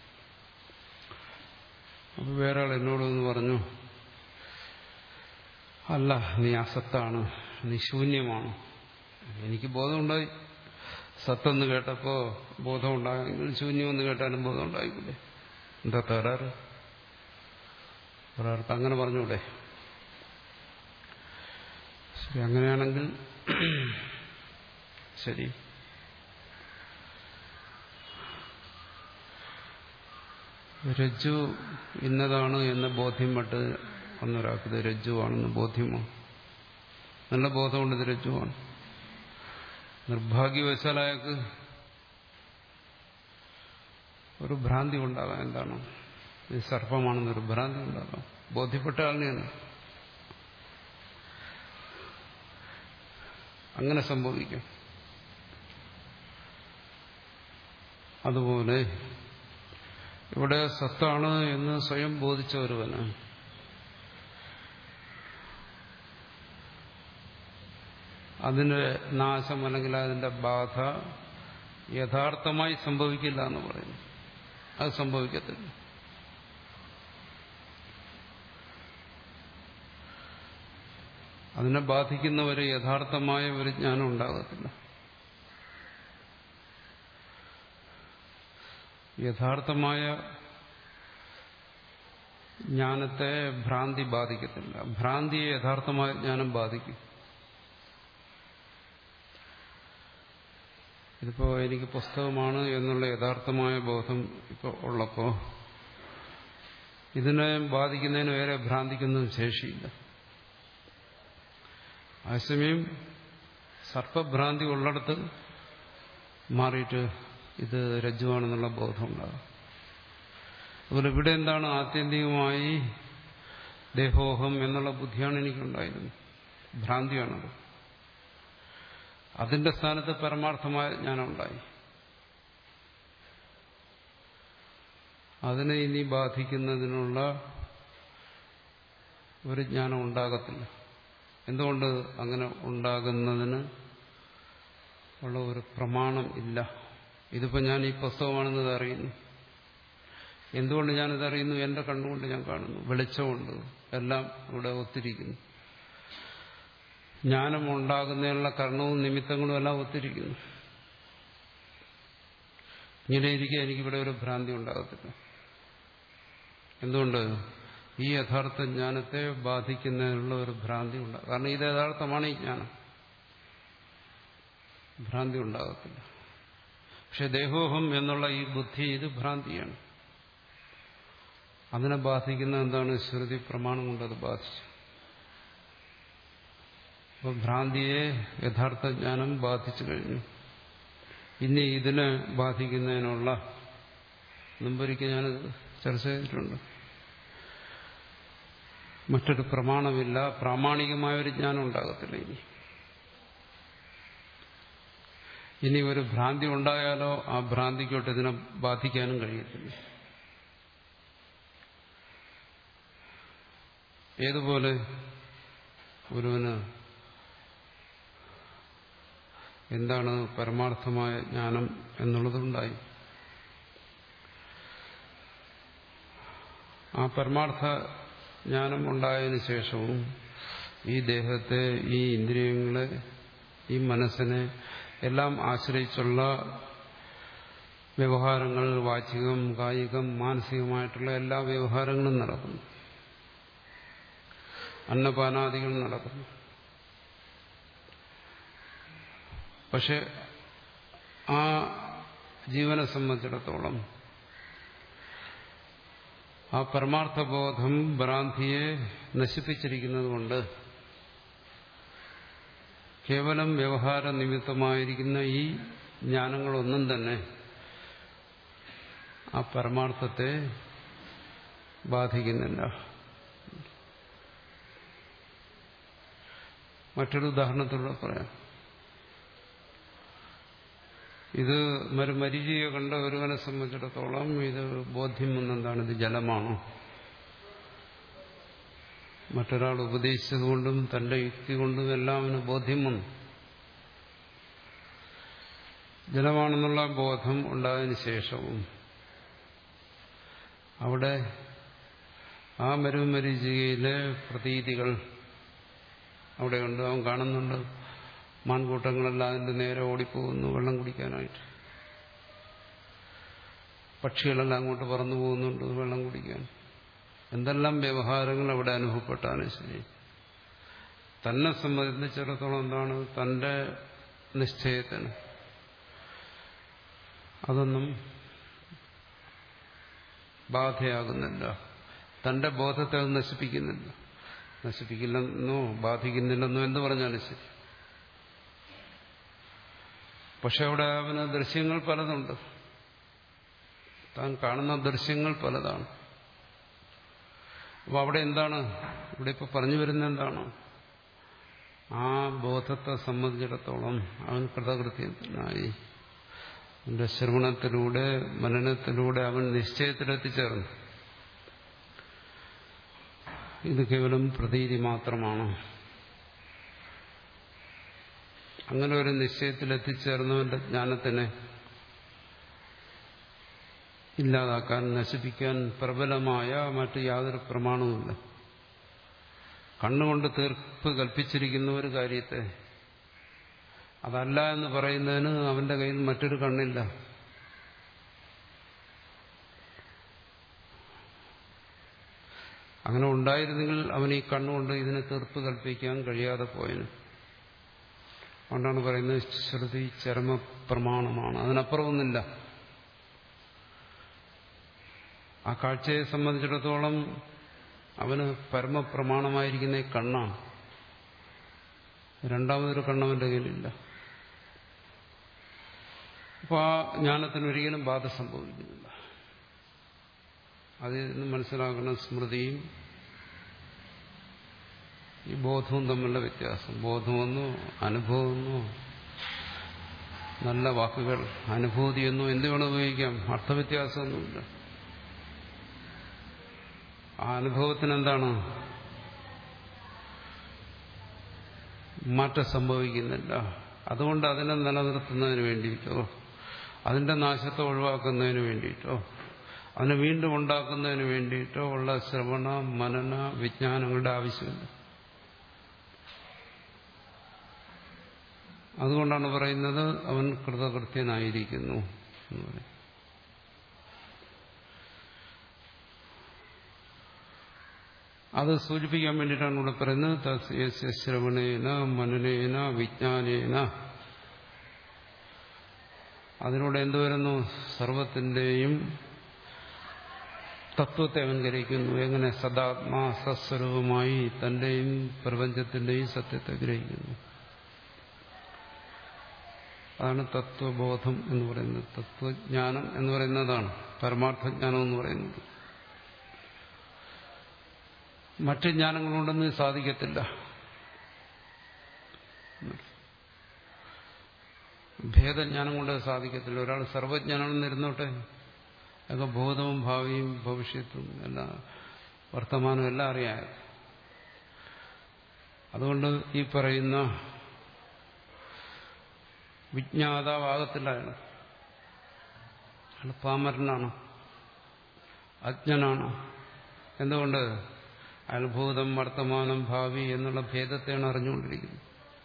അപ്പൊ വേറെ ആൾ എന്നോടൊന്ന് പറഞ്ഞു അല്ല നീ അസത്താണ് നീ ശൂന്യമാണ് എനിക്ക് ബോധമുണ്ടായി സത്തെന്ന് കേട്ടപ്പോ ബോധം ഉണ്ടായെങ്കിൽ ശൂന്യമെന്ന് കേട്ടാലും ബോധം ഉണ്ടായിക്കില്ലേ എന്താ തകരാറ് ഒരാൾക്ക് അങ്ങനെ പറഞ്ഞൂടെ ശരി അങ്ങനെയാണെങ്കിൽ ശരി രജ്ജു ഇന്നതാണ് എന്ന ബോധ്യം പട്ട് ഒന്നൊരാൾക്ക് ഇത് രജ്ജുവാണെന്ന് ബോധ്യമോ നല്ല ബോധമുണ്ട് ഇത് രജ്ജുവാണ് നിർഭാഗ്യവശാൽ അയാൾക്ക് ഒരു ഭ്രാന്തി ഉണ്ടാകാം എന്താണ് ഇത് സർപ്പമാണെന്നൊരു ഭ്രാന്തി ഉണ്ടാകാം ബോധ്യപ്പെട്ട ആളിനെയാണ് അങ്ങനെ സംഭവിക്കും അതുപോലെ ഇവിടെ സത്താണ് എന്ന് സ്വയം ബോധിച്ച ഒരുവന് അതിന്റെ നാശം അല്ലെങ്കിൽ അതിന്റെ ബാധ യഥാർത്ഥമായി സംഭവിക്കില്ല എന്ന് പറയുന്നു അത് സംഭവിക്കത്തില്ല അതിനെ ബാധിക്കുന്നവര് യഥാർത്ഥമായ ഒരു ജ്ഞാനം ഉണ്ടാകത്തില്ല യഥാർത്ഥമായ ജ്ഞാനത്തെ ഭ്രാന്തി ബാധിക്കത്തില്ല ഭ്രാന്തിയെ യഥാർത്ഥമായ ജ്ഞാനം ബാധിക്കും ഇതിപ്പോ എനിക്ക് പുസ്തകമാണ് എന്നുള്ള യഥാർത്ഥമായ ബോധം ഇപ്പോൾ ഉള്ളപ്പോ ഇതിനെ ബാധിക്കുന്നതിന് വേറെ ഭ്രാന്തിക്കൊന്നും ശേഷിയില്ല അതേസമയം സർപ്പഭ്രാന്തി ഉള്ളിടത്ത് മാറിയിട്ട് ഇത് രജ്ജുവാണെന്നുള്ള ബോധം ഉണ്ടാകും അതുപോലെ ഇവിടെ എന്താണ് ആത്യന്തികമായി ദേഹോഹം എന്നുള്ള ബുദ്ധിയാണ് എനിക്കുണ്ടായിരുന്നത് ഭ്രാന്തിയാണത് അതിന്റെ സ്ഥാനത്ത് പരമാർത്ഥമായ ജ്ഞാനം ഉണ്ടായി അതിനെ ഇനി ബാധിക്കുന്നതിനുള്ള ഒരു ജ്ഞാനം ഉണ്ടാകത്തില്ല എന്തുകൊണ്ട് അങ്ങനെ ഉണ്ടാകുന്നതിന് ഉള്ള ഒരു പ്രമാണം ഇല്ല ഇതിപ്പോ ഞാൻ ഈ പുസ്തകമാണെന്നത് അറിയുന്നു എന്തുകൊണ്ട് ഞാനിത് അറിയുന്നു എന്റെ കണ്ണുകൊണ്ട് ഞാൻ കാണുന്നു വെളിച്ചമുണ്ട് എല്ലാം ഇവിടെ ഒത്തിരിക്കുന്നു ജ്ഞാനം ഉണ്ടാകുന്നതിനുള്ള കർണവും നിമിത്തങ്ങളും എല്ലാം ഒത്തിരിക്കുന്നു ഇങ്ങനെ ഇരിക്കുക എനിക്കിവിടെ ഒരു ഭ്രാന്തി ഉണ്ടാകത്തില്ല എന്തുകൊണ്ട് ഈ യഥാർത്ഥ ജ്ഞാനത്തെ ബാധിക്കുന്നതിനുള്ള ഒരു ഭ്രാന്തി ഉണ്ടാകും കാരണം ഇത് യഥാർത്ഥമാണ് ഈ ജ്ഞാനം ഭ്രാന്തി ഉണ്ടാകത്തില്ല പക്ഷെ ദേഹോഹം എന്നുള്ള ഈ ബുദ്ധി ഇത് ഭ്രാന്തിയാണ് അതിനെ ബാധിക്കുന്ന എന്താണ് ശ്രുതി പ്രമാണം കൊണ്ട് അത് ബാധിച്ചു അപ്പോൾ ഭ്രാന്തിയെ യഥാർത്ഥ ജ്ഞാനം ബാധിച്ചു കഴിഞ്ഞു ഇനി ഇതിനെ ബാധിക്കുന്നതിനുള്ള മുമ്പൊരിക്കൽ ഞാനത് ചർച്ച ചെയ്തിട്ടുണ്ട് മറ്റൊരു പ്രമാണമില്ല പ്രാമാണികമായ ഒരു ജ്ഞാനം ഉണ്ടാകത്തില്ല ഇനി ഇനി ഒരു ഭ്രാന്തി ഉണ്ടായാലോ ആ ഭ്രാന്തിക്കോട്ട് ഇതിനെ ബാധിക്കാനും കഴിയത്തില്ല ഏതുപോലെ ഒരുവന് എന്താണ് പരമാർത്ഥമായ ജ്ഞാനം എന്നുള്ളതുണ്ടായി ആ പരമാർത്ഥ ജ്ഞാനം ഉണ്ടായതിനു ശേഷവും ഈ ദേഹത്തെ ഈ ഇന്ദ്രിയങ്ങളെ ഈ മനസ്സിനെ എല്ലാം ആശ്രയിച്ചുള്ള വ്യവഹാരങ്ങൾ വാചികം കായികം മാനസികമായിട്ടുള്ള എല്ലാ വ്യവഹാരങ്ങളും നടക്കുന്നു അന്നപാനാദികൾ നടക്കുന്നു പക്ഷെ ആ ജീവനെ സംബന്ധിച്ചിടത്തോളം ആ പരമാർത്ഥബോധം ഭ്രാന്തിയെ നശിപ്പിച്ചിരിക്കുന്നതുകൊണ്ട് കേവലം വ്യവഹാര നിമിത്തമായിരിക്കുന്ന ഈ ജ്ഞാനങ്ങളൊന്നും തന്നെ ആ പരമാർത്ഥത്തെ ബാധിക്കുന്നില്ല മറ്റൊരു ഉദാഹരണത്തിലൂടെ പറയാം ഇത് ഒരു മരിചിയെ കണ്ട ഒരുവനെ സംബന്ധിച്ചിടത്തോളം ഇത് ബോധ്യം വന്നെന്താണ് ഇത് ജലമാണോ മറ്റൊരാൾ ഉപദേശിച്ചതുകൊണ്ടും തന്റെ യുക്തി കൊണ്ടും എല്ലാം അവന് ബോധ്യം വന്നു ജലമാണെന്നുള്ള ബോധം ഉണ്ടായതിനു ശേഷവും അവിടെ ആ മരുമരീചികയിലെ പ്രതീതികൾ അവിടെയുണ്ട് അവൻ കാണുന്നുണ്ട് മാൻകൂട്ടങ്ങളെല്ലാം അതിന്റെ നേരെ ഓടിപ്പോകുന്നു വെള്ളം കുടിക്കാനായിട്ട് പക്ഷികളെല്ലാം അങ്ങോട്ട് പറന്നു പോകുന്നുണ്ട് വെള്ളം കുടിക്കാൻ എന്തെല്ലാം വ്യവഹാരങ്ങൾ അവിടെ അനുഭവപ്പെട്ടാലും ശരി തന്നെ സംബന്ധിച്ചിടത്തോളം എന്താണ് തന്റെ നിശ്ചയത്തിന് അതൊന്നും ബാധയാകുന്നില്ല തന്റെ ബോധത്തെ അത് നശിപ്പിക്കുന്നില്ല നശിപ്പിക്കില്ലെന്നോ ബാധിക്കുന്നില്ലെന്നോ എന്ന് പറഞ്ഞാലും ശരി പക്ഷെ അവിടെ അവന് ദൃശ്യങ്ങൾ പലതുണ്ട് താൻ കാണുന്ന ദൃശ്യങ്ങൾ പലതാണ് അപ്പൊ അവിടെ എന്താണ് ഇവിടെ ഇപ്പൊ പറഞ്ഞു വരുന്ന എന്താണ് ആ ബോധത്തെ സംബന്ധിച്ചിടത്തോളം അവൻ കൃതകൃത്യനായി അവന്റെ ശ്രവണത്തിലൂടെ മനനത്തിലൂടെ അവൻ നിശ്ചയത്തിലെത്തിച്ചേർന്നു ഇത് കേവലം പ്രതീതി മാത്രമാണ് അങ്ങനെ ഒരു നിശ്ചയത്തിൽ എത്തിച്ചേർന്നവന്റെ ജ്ഞാനത്തിനെ ഇല്ലാതാക്കാൻ നശിപ്പിക്കാൻ പ്രബലമായ മറ്റു യാതൊരു പ്രമാണവുമില്ല കണ്ണുകൊണ്ട് തീർപ്പ് കൽപ്പിച്ചിരിക്കുന്ന ഒരു കാര്യത്തെ അതല്ല എന്ന് പറയുന്നതിന് അവന്റെ കയ്യിൽ മറ്റൊരു കണ്ണില്ല അങ്ങനെ ഉണ്ടായിരുന്നെങ്കിൽ അവൻ ഈ കണ്ണുകൊണ്ട് ഇതിനെ തീർപ്പ് കൽപ്പിക്കാൻ കഴിയാതെ പോയന് അതുകൊണ്ടാണ് പറയുന്നത് ശ്രുതി ചരമ പ്രമാണമാണ് അതിനപ്പുറമൊന്നില്ല ആ കാഴ്ചയെ സംബന്ധിച്ചിടത്തോളം അവന് പരമപ്രമാണമായിരിക്കുന്ന ഈ കണ്ണാണ് രണ്ടാമതൊരു കണ്ണവന്റെ കയ്യിലില്ല അപ്പോൾ ആ ജ്ഞാനത്തിന് ഒരിക്കലും ബാധ സംഭവിക്കുന്നില്ല അതിൽ നിന്ന് മനസ്സിലാക്കുന്ന സ്മൃതിയും ഈ ബോധവും തമ്മിലുള്ള വ്യത്യാസം ബോധമെന്നോ അനുഭവമെന്നോ നല്ല വാക്കുകൾ അനുഭൂതിയെന്നോ എന്ത് വേണം ഉപയോഗിക്കാം അർത്ഥവ്യത്യാസമൊന്നുമില്ല ആ അനുഭവത്തിന് എന്താണ് മാറ്റം സംഭവിക്കുന്നില്ല അതുകൊണ്ട് അതിനെ നിലനിർത്തുന്നതിന് വേണ്ടിയിട്ടോ അതിന്റെ നാശത്തെ ഒഴിവാക്കുന്നതിന് വേണ്ടിയിട്ടോ അതിനെ വീണ്ടും ഉണ്ടാക്കുന്നതിന് വേണ്ടിയിട്ടോ ഉള്ള ശ്രവണ മനന വിജ്ഞാനങ്ങളുടെ ആവശ്യമില്ല അതുകൊണ്ടാണ് പറയുന്നത് അവൻ കൃതകൃത്യനായിരിക്കുന്നു എന്ന് പറയും അത് സൂചിപ്പിക്കാൻ വേണ്ടിയിട്ടാണ് ഇവിടെ പറയുന്നത് തസ്യസ്യ ശ്രവണേന മനനേന വിജ്ഞാനേന അതിലൂടെ എന്ത് വരുന്നു സർവത്തിന്റെയും തത്വത്തെ അവൻ ഗ്രഹിക്കുന്നു എങ്ങനെ സദാത്മാ സസ്വരൂപമായി തന്റെയും പ്രപഞ്ചത്തിന്റെയും സത്യത്തെ ഗ്രഹിക്കുന്നു അതാണ് തത്വബോധം എന്ന് പറയുന്നത് തത്വജ്ഞാനം എന്ന് പറയുന്നതാണ് പരമാർത്ഥജ്ഞാനം എന്ന് പറയുന്നത് മറ്റ് ജ്ഞാനങ്ങളുണ്ടെന്ന് സാധിക്കത്തില്ല ഭേദജ്ഞാനം കൊണ്ട് സാധിക്കത്തില്ല ഒരാൾ സർവജ്ഞാനം ഇരുന്നോട്ടെ അതൊക്കെ ബോധവും ഭാവിയും ഭവിഷ്യത്തും എല്ലാം വർത്തമാനവും എല്ലാം അറിയാം അതുകൊണ്ട് ഈ പറയുന്ന വിജ്ഞാതാവാകത്തില്ല അയാൾ അയാൾ പാമരനാണ് അജ്ഞനാണ് എന്തുകൊണ്ട് അത്ഭുതം വർത്തമാനം ഭാവി എന്നുള്ള ഭേദത്തെയാണ് അറിഞ്ഞുകൊണ്ടിരിക്കുന്നത്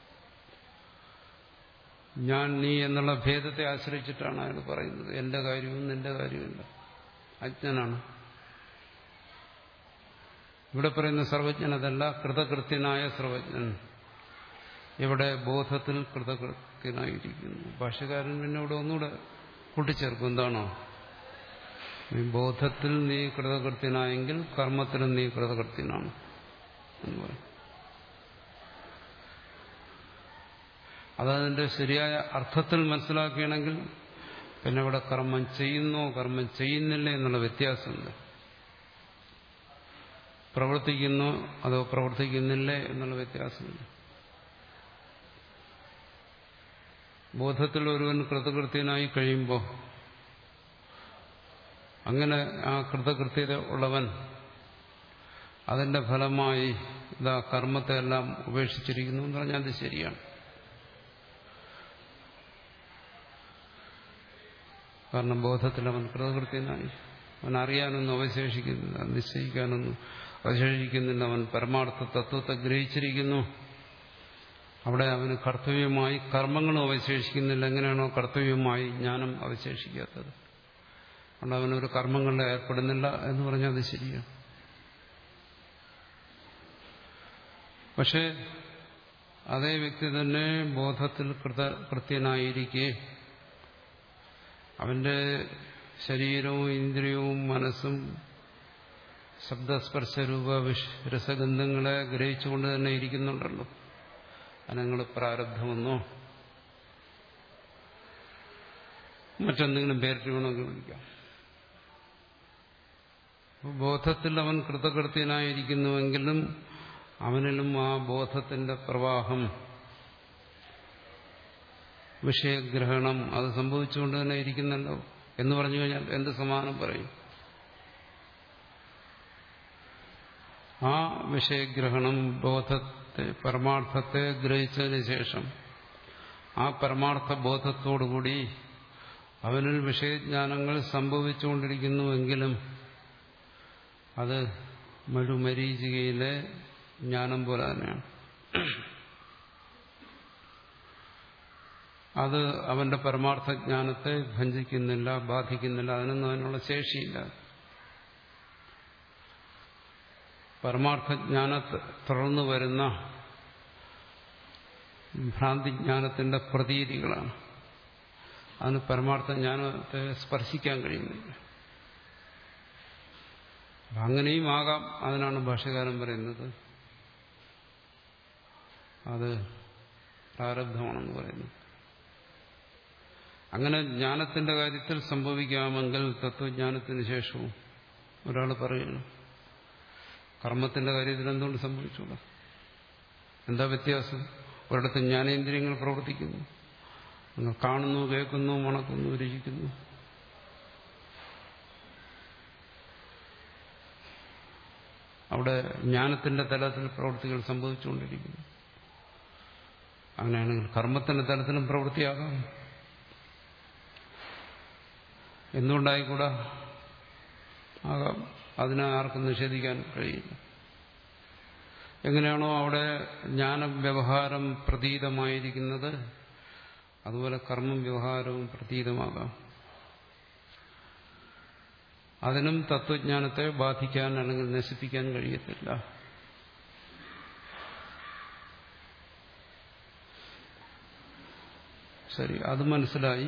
ഞാൻ നീ എന്നുള്ള ഭേദത്തെ ആശ്രയിച്ചിട്ടാണ് അയാൾ പറയുന്നത് എന്റെ കാര്യവും നിന്റെ കാര്യവുമില്ല അജ്ഞനാണ് ഇവിടെ പറയുന്ന സർവജ്ഞനതല്ല കൃതകൃത്യനായ സർവജ്ഞൻ ഇവിടെ ബോധത്തിൽ കൃതകൃത്യനായിരിക്കുന്നു ഭാഷകാരൻ പിന്നെ ഇവിടെ ഒന്നുകൂടെ കൂട്ടിച്ചേർക്കും എന്താണോ ഈ ബോധത്തിൽ നീ കൃതകൃത്യനായെങ്കിൽ കർമ്മത്തിലും നീ കൃതകൃത്യനാണ് എന്ന് പറയും അതതിന്റെ ശരിയായ അർത്ഥത്തിൽ മനസ്സിലാക്കുകയാണെങ്കിൽ പിന്നെ ഇവിടെ കർമ്മം ചെയ്യുന്നോ കർമ്മം ചെയ്യുന്നില്ല എന്നുള്ള വ്യത്യാസമുണ്ട് പ്രവർത്തിക്കുന്നോ അതോ പ്രവർത്തിക്കുന്നില്ലേ എന്നുള്ള വ്യത്യാസമുണ്ട് ബോധത്തിൽ ഒരുവൻ കൃതകൃത്യനായി കഴിയുമ്പോൾ അങ്ങനെ ആ കൃതകൃത്യത ഉള്ളവൻ അതിന്റെ ഫലമായി ഇതാ കർമ്മത്തെ എല്ലാം ഉപേക്ഷിച്ചിരിക്കുന്നു എന്ന് പറഞ്ഞാൽ അത് ശരിയാണ് കാരണം ബോധത്തിൽ അവൻ കൃതകൃത്യനായി അവൻ അറിയാനൊന്നും അവശേഷിക്കുന്നില്ല നിശ്ചയിക്കാനൊന്നും അവശേഷിക്കുന്നില്ല അവൻ പരമാർത്ഥ തത്വത്തെ ഗ്രഹിച്ചിരിക്കുന്നു അവിടെ അവന് കർത്തവ്യമായി കർമ്മങ്ങളും അവശേഷിക്കുന്നില്ല എങ്ങനെയാണോ കർത്തവ്യമായി ജ്ഞാനം അവശേഷിക്കാത്തത് അതുകൊണ്ട് അവനൊരു കർമ്മങ്ങളിൽ ഏർപ്പെടുന്നില്ല എന്ന് പറഞ്ഞാൽ അത് ശരിയാണ് പക്ഷേ അതേ വ്യക്തി തന്നെ ബോധത്തിൽ കൃത കൃത്യനായിരിക്കെ അവന്റെ ശരീരവും ഇന്ദ്രിയവും മനസ്സും ശബ്ദസ്പർശരൂപ വിഷ രസഗന്ധങ്ങളെ ഗ്രഹിച്ചുകൊണ്ട് തന്നെ ഇരിക്കുന്നുണ്ടല്ലോ അനങ്ങൾ പ്രാരബ്ധമെന്നോ മറ്റെന്തെങ്കിലും പേരിട്ട് വേണമെങ്കിൽ വിളിക്കാം ബോധത്തിൽ അവൻ കൃതകൃത്യനായിരിക്കുന്നുവെങ്കിലും അവനിലും ആ ബോധത്തിന്റെ പ്രവാഹം വിഷയഗ്രഹണം അത് സംഭവിച്ചുകൊണ്ട് തന്നെ ഇരിക്കുന്നല്ലോ എന്ന് പറഞ്ഞു കഴിഞ്ഞാൽ എന്ത് സമാനം പറയും ആ വിഷയഗ്രഹണം ബോധത്തെ പരമാർത്ഥത്തെ ഗ്രഹിച്ചതിന് ശേഷം ആ പരമാർത്ഥ ബോധത്തോടുകൂടി അവനിൽ വിഷയജ്ഞാനങ്ങൾ സംഭവിച്ചുകൊണ്ടിരിക്കുന്നുവെങ്കിലും അത് മഴുമരീചികയിലെ ജ്ഞാനം പോലെ തന്നെയാണ് അത് അവന്റെ പരമാർത്ഥ ജ്ഞാനത്തെ ഭഞ്ചിക്കുന്നില്ല ബാധിക്കുന്നില്ല അതിനൊന്നും അതിനുള്ള ശേഷിയില്ല പരമാർത്ഥജ്ഞാനത്തെ തുടർന്നു വരുന്ന ഭ്രാന്തിജ്ഞാനത്തിന്റെ പ്രതീതികളാണ് അതിന് പരമാർത്ഥ ജ്ഞാനത്തെ സ്പർശിക്കാൻ കഴിയുന്നില്ല അങ്ങനെയും ആകാം അതിനാണ് ഭാഷകാരൻ പറയുന്നത് അത് പ്രാരബ്ധമാണെന്ന് പറയുന്നു അങ്ങനെ ജ്ഞാനത്തിന്റെ കാര്യത്തിൽ സംഭവിക്കാമെങ്കിൽ തത്വജ്ഞാനത്തിന് ശേഷവും ഒരാൾ പറയുന്നു കർമ്മത്തിന്റെ കാര്യത്തിൽ എന്തുകൊണ്ട് സംഭവിച്ചൂടാ എന്താ വ്യത്യാസം ഒരിടത്ത് ജ്ഞാനേന്ദ്രിയങ്ങൾ പ്രവർത്തിക്കുന്നു നിങ്ങൾ കാണുന്നു കേൾക്കുന്നു മണക്കുന്നു രുചിക്കുന്നു അവിടെ ജ്ഞാനത്തിന്റെ തലത്തിൽ പ്രവൃത്തികൾ സംഭവിച്ചുകൊണ്ടിരിക്കുന്നു അങ്ങനെയാണെങ്കിൽ കർമ്മത്തിന്റെ തലത്തിലും പ്രവൃത്തിയാകാം എന്തുകൊണ്ടായിക്കൂടാ ആകാം അതിനെ ആർക്കും നിഷേധിക്കാൻ കഴിയില്ല എങ്ങനെയാണോ അവിടെ ജ്ഞാന വ്യവഹാരം പ്രതീതമായിരിക്കുന്നത് അതുപോലെ കർമ്മം വ്യവഹാരവും പ്രതീതമാകാം അതിനും തത്വജ്ഞാനത്തെ ബാധിക്കാൻ അല്ലെങ്കിൽ നശിപ്പിക്കാൻ കഴിയത്തില്ല ശരി അത് മനസ്സിലായി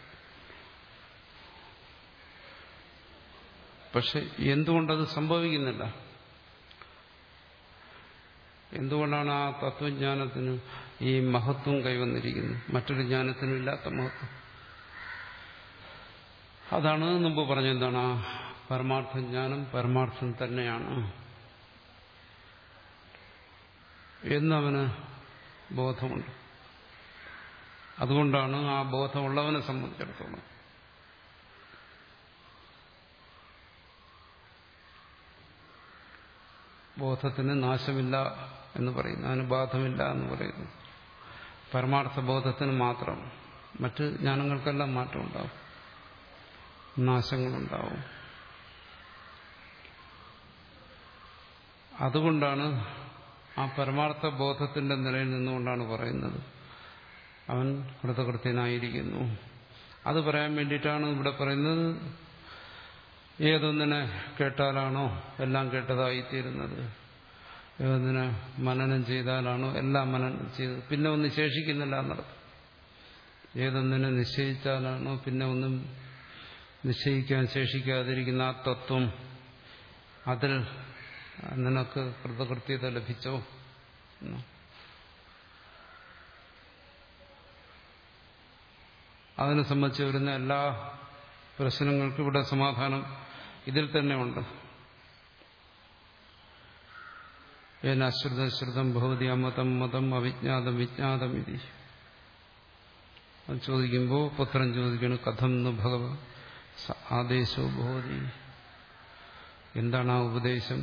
പക്ഷെ എന്തുകൊണ്ടത് സംഭവിക്കുന്നില്ല എന്തുകൊണ്ടാണ് ആ തത്വജ്ഞാനത്തിന് ഈ മഹത്വം കൈവന്നിരിക്കുന്നത് മറ്റൊരു ജ്ഞാനത്തിനും ഇല്ലാത്ത മഹത്വം അതാണ് മുമ്പ് പറഞ്ഞെന്താണ് ആ പരമാർത്ഥ ജ്ഞാനം പരമാർത്ഥം തന്നെയാണ് എന്നവന് ബോധമുണ്ട് അതുകൊണ്ടാണ് ആ ബോധമുള്ളവനെ സംബന്ധിച്ചിടത്തോളം ബോധത്തിന് നാശമില്ല എന്ന് പറയുന്നു അതിന് ബാധമില്ല എന്ന് പറയുന്നു പരമാർത്ഥ ബോധത്തിന് മാത്രം മറ്റ് ജ്ഞാനങ്ങൾക്കെല്ലാം മാറ്റം ഉണ്ടാവും നാശങ്ങളുണ്ടാവും അതുകൊണ്ടാണ് ആ പരമാർത്ഥ ബോധത്തിന്റെ നിലയിൽ നിന്നുകൊണ്ടാണ് പറയുന്നത് അവൻ കൃതകൃത്യനായിരിക്കുന്നു അത് പറയാൻ വേണ്ടിയിട്ടാണ് ഇവിടെ പറയുന്നത് ഏതൊന്നിനെ കേട്ടാലാണോ എല്ലാം കേട്ടതായിത്തീരുന്നത് ഏതൊന്നിനെ മനനം ചെയ്താലാണോ എല്ലാം മനനം ചെയ്തത് പിന്നെ ഒന്നും ശേഷിക്കുന്നില്ല എന്നർത്ഥം ഏതൊന്നിനെ നിശ്ചയിച്ചാലാണോ പിന്നെ ഒന്നും നിശ്ചയിക്കാൻ ശേഷിക്കാതിരിക്കുന്ന ആ തത്വം അതിൽ നിനക്ക് കൃതകൃത്യത ലഭിച്ചോ അതിനെ സംബന്ധിച്ച് വരുന്ന എല്ലാ പ്രശ്നങ്ങൾക്കും ഇവിടെ സമാധാനം ഇതിൽ തന്നെ ഉണ്ട് ഏനാശ്രിതം ശ്രുതം ഭവതി അമതം മതം അവിജ്ഞാതം വിജ്ഞാതം ഇതി അത് ചോദിക്കുമ്പോൾ പുത്രൻ ചോദിക്കണം കഥം ന്നു ഭഗവ ആദേശോ ഭവതി എന്താണ് ആ ഉപദേശം